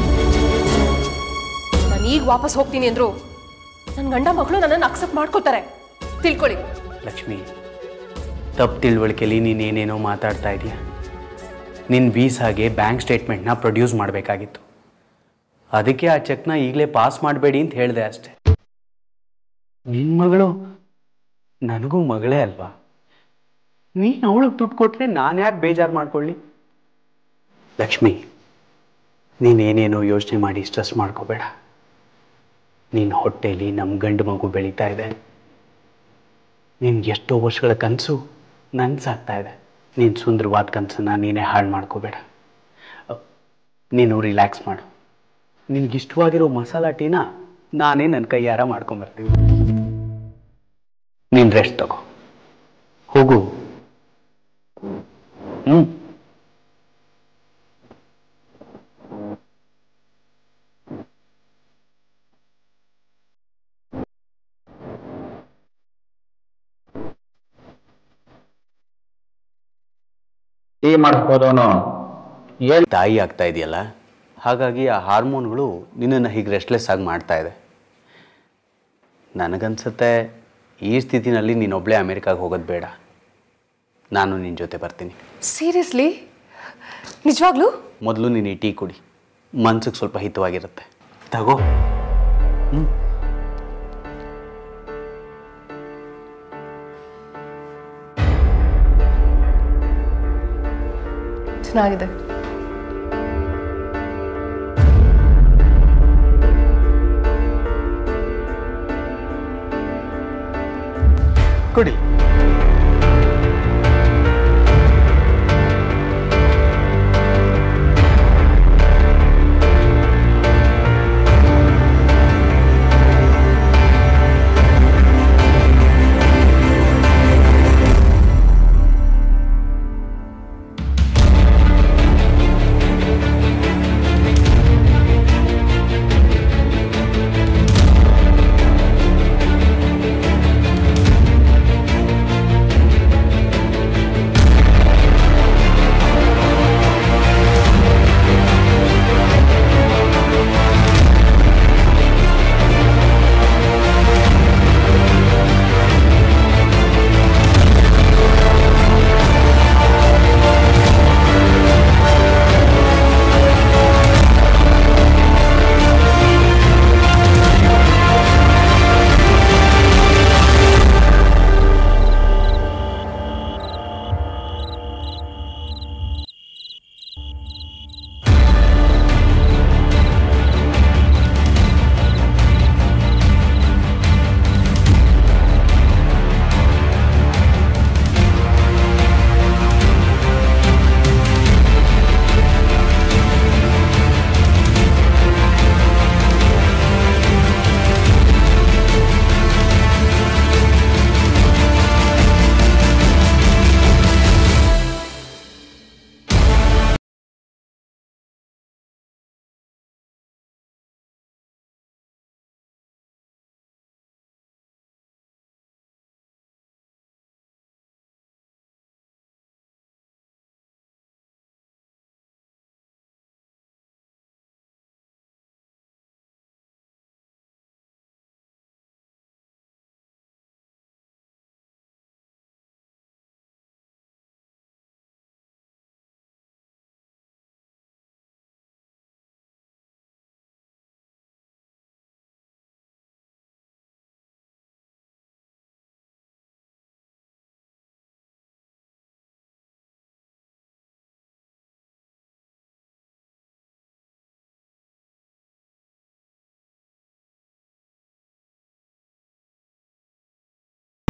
ನಾನು ಈಗ ವಾಪಸ್ ಹೋಗ್ತೀನಿ ಅಂದ್ರು ನನ್ನ ಗಂಡ ಮಗಳು ನನ್ನನ್ನು ಅಕ್ಸೆಪ್ಟ್ ಮಾಡ್ಕೋತಾರೆ ತಿಳ್ಕೊಳ್ಳಿ ಲಕ್ಷ್ಮಿ ತಪ್ಪು ತಿಳುವಳಿಕೆಯಲ್ಲಿ ನೀನೇನೇನೋ ಮಾತಾಡ್ತಾ ಇದೀಯ ನಿನ್ನ ವೀಸಾಗೆ ಬ್ಯಾಂಕ್ ಸ್ಟೇಟ್ಮೆಂಟ್ನ ಪ್ರೊಡ್ಯೂಸ್ ಮಾಡಬೇಕಾಗಿತ್ತು ಅದಕ್ಕೆ ಆ ಚೆಕ್ನ ಈಗಲೇ ಪಾಸ್ ಮಾಡಬೇಡಿ ಅಂತ ಹೇಳಿದೆ ಅಷ್ಟೆ ನಿನ್ನ ಮಗಳು ನನಗೂ ಮಗಳೇ ಅಲ್ವಾ ನೀನು ಅವಳಿಗೆ ದುಡ್ಡು ಕೊಟ್ಟರೆ ನಾನು ಯಾಕೆ ಬೇಜಾರು ಮಾಡ್ಕೊಳ್ಳಿ ಲಕ್ಷ್ಮಿ ನೀನೇನೇನೋ ಯೋಚನೆ ಮಾಡಿ ಸ್ಟ್ರೆಸ್ ಮಾಡ್ಕೋಬೇಡ ನಿನ್ನ ಹೊಟ್ಟೆಲಿ ನಮ್ಮ ಗಂಡು ಮಗು ಬೆಳೀತಾ ಇದೆ ನಿನ್ಗೆ ಎಷ್ಟೋ ವರ್ಷಗಳ ಕನಸು ನನ್ಸಾಗ್ತಾ ಇದೆ ನೀನು ಸುಂದರವಾದ ಕನಸನ್ನ ನೀನೇ ಹಾಳು ಮಾಡ್ಕೋಬೇಡ ಅ, ನೀನು ರಿಲ್ಯಾಕ್ಸ್ ಮಾಡು ನಿನ್ಗೆ ಇಷ್ಟವಾಗಿರೋ ಮಸಾಲ ಟೀನ ನಾನೇ ನನ್ನ ಕೈಯಾರ ಮಾಡ್ಕೊಂಬರ್ತೀವಿ ನೀನು ರೆಸ್ಟ್ ತಗೋ ಹೋಗು ಹ್ಞೂ ಟೀ ಮಾಡಿಸ್ಬೋದವನು ಏನು ತಾಯಿ ಆಗ್ತಾ ಇದೆಯಲ್ಲ ಹಾಗಾಗಿ ಆ ಹಾರ್ಮೋನ್ಗಳು ನಿನ್ನನ್ನು ಹೀಗೆ ರೆಸ್ಟ್ಲೆಸ್ ಆಗಿ ಮಾಡ್ತಾ ಇದೆ ನನಗನ್ಸುತ್ತೆ ಈ ಸ್ಥಿತಿನಲ್ಲಿ ನೀನೊಬ್ಬಳೇ ಅಮೇರಿಕಾಗೆ ಹೋಗೋದು ಬೇಡ ನಾನು ನಿನ್ನ ಜೊತೆ ಬರ್ತೀನಿ ಸೀರಿಯಸ್ಲಿ ನಿಜವಾಗ್ಲೂ ಮೊದಲು ನೀನು ಈ ಟೀ ಕುಡಿ ಮನ್ಸಿಗೆ ಸ್ವಲ್ಪ ಹಿತವಾಗಿರುತ್ತೆ ತಗೋ ಹ್ಞೂ ಚೆನ್ನಾಗಿದೆ ಕುಡಿ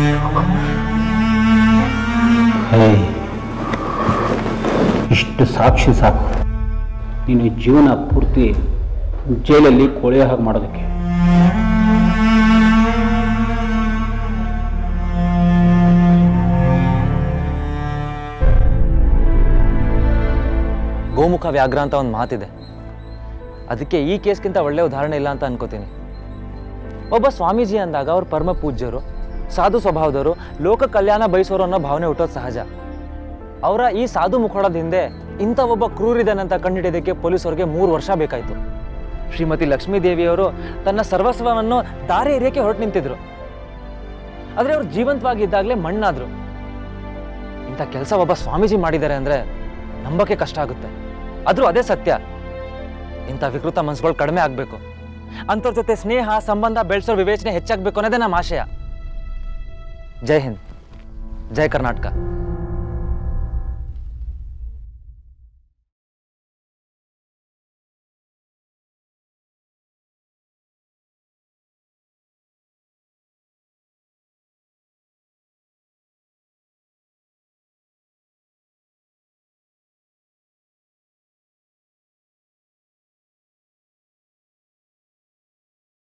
ಹೇ ಇಷ್ಟು ಸಾಕ್ಷಿ ಸಾಕು ನೀನು ಜೀವನ ಪೂರ್ತಿ ಜೈಲಲ್ಲಿ ಕೊಳೆಯೋ ಹಾಗೆ ಮಾಡೋದಕ್ಕೆ ಗೋಮುಖ ವ್ಯಾಘ್ರ ಅಂತ ಒಂದು ಮಾತಿದೆ ಅದಕ್ಕೆ ಈ ಕೇಸ್ಗಿಂತ ಒಳ್ಳೆ ಉದಾಹರಣೆ ಇಲ್ಲ ಅಂತ ಅನ್ಕೋತೀನಿ ಒಬ್ಬ ಸ್ವಾಮೀಜಿ ಅಂದಾಗ ಅವ್ರು ಪರಮ ಪೂಜ್ಯರು ಸಾಧು ಸ್ವಭಾವದವರು ಲೋಕ ಕಲ್ಯಾಣ ಬಯಸೋರು ಅನ್ನೋ ಭಾವನೆ ಹುಟ್ಟೋದು ಸಹಜ ಅವರ ಈ ಸಾಧು ಮುಖೋಡದ ಹಿಂದೆ ಇಂಥ ಒಬ್ಬ ಕ್ರೂರಿದನಂತ ಕಂಡುಹಿಡಿಯೋದಕ್ಕೆ ಪೊಲೀಸರಿಗೆ ಮೂರು ವರ್ಷ ಬೇಕಾಯಿತು ಶ್ರೀಮತಿ ಲಕ್ಷ್ಮೀ ದೇವಿಯವರು ತನ್ನ ಸರ್ವಸ್ವವನ್ನು ದಾರಿ ಎರಿಯಕ್ಕೆ ಹೊರಟು ನಿಂತಿದ್ರು ಆದರೆ ಅವ್ರು ಜೀವಂತವಾಗಿದ್ದಾಗಲೇ ಮಣ್ಣಾದ್ರು ಇಂಥ ಕೆಲಸ ಒಬ್ಬ ಸ್ವಾಮೀಜಿ ಮಾಡಿದ್ದಾರೆ ಅಂದರೆ ನಂಬಕ್ಕೆ ಕಷ್ಟ ಆಗುತ್ತೆ ಆದರೂ ಅದೇ ಸತ್ಯ ಇಂಥ ವಿಕೃತ ಮನಸ್ಸುಗಳು ಕಡಿಮೆ ಆಗಬೇಕು ಅಂಥವ್ರ ಜೊತೆ ಸ್ನೇಹ ಸಂಬಂಧ ಬೆಳೆಸೋ ವಿವೇಚನೆ ಹೆಚ್ಚಾಗಬೇಕು ಅನ್ನೋದೇ ನಮ್ಮ ಆಶಯ ಜೈ ಹಿಂದ್ ಜೈ ಕರ್ನಾಟಕ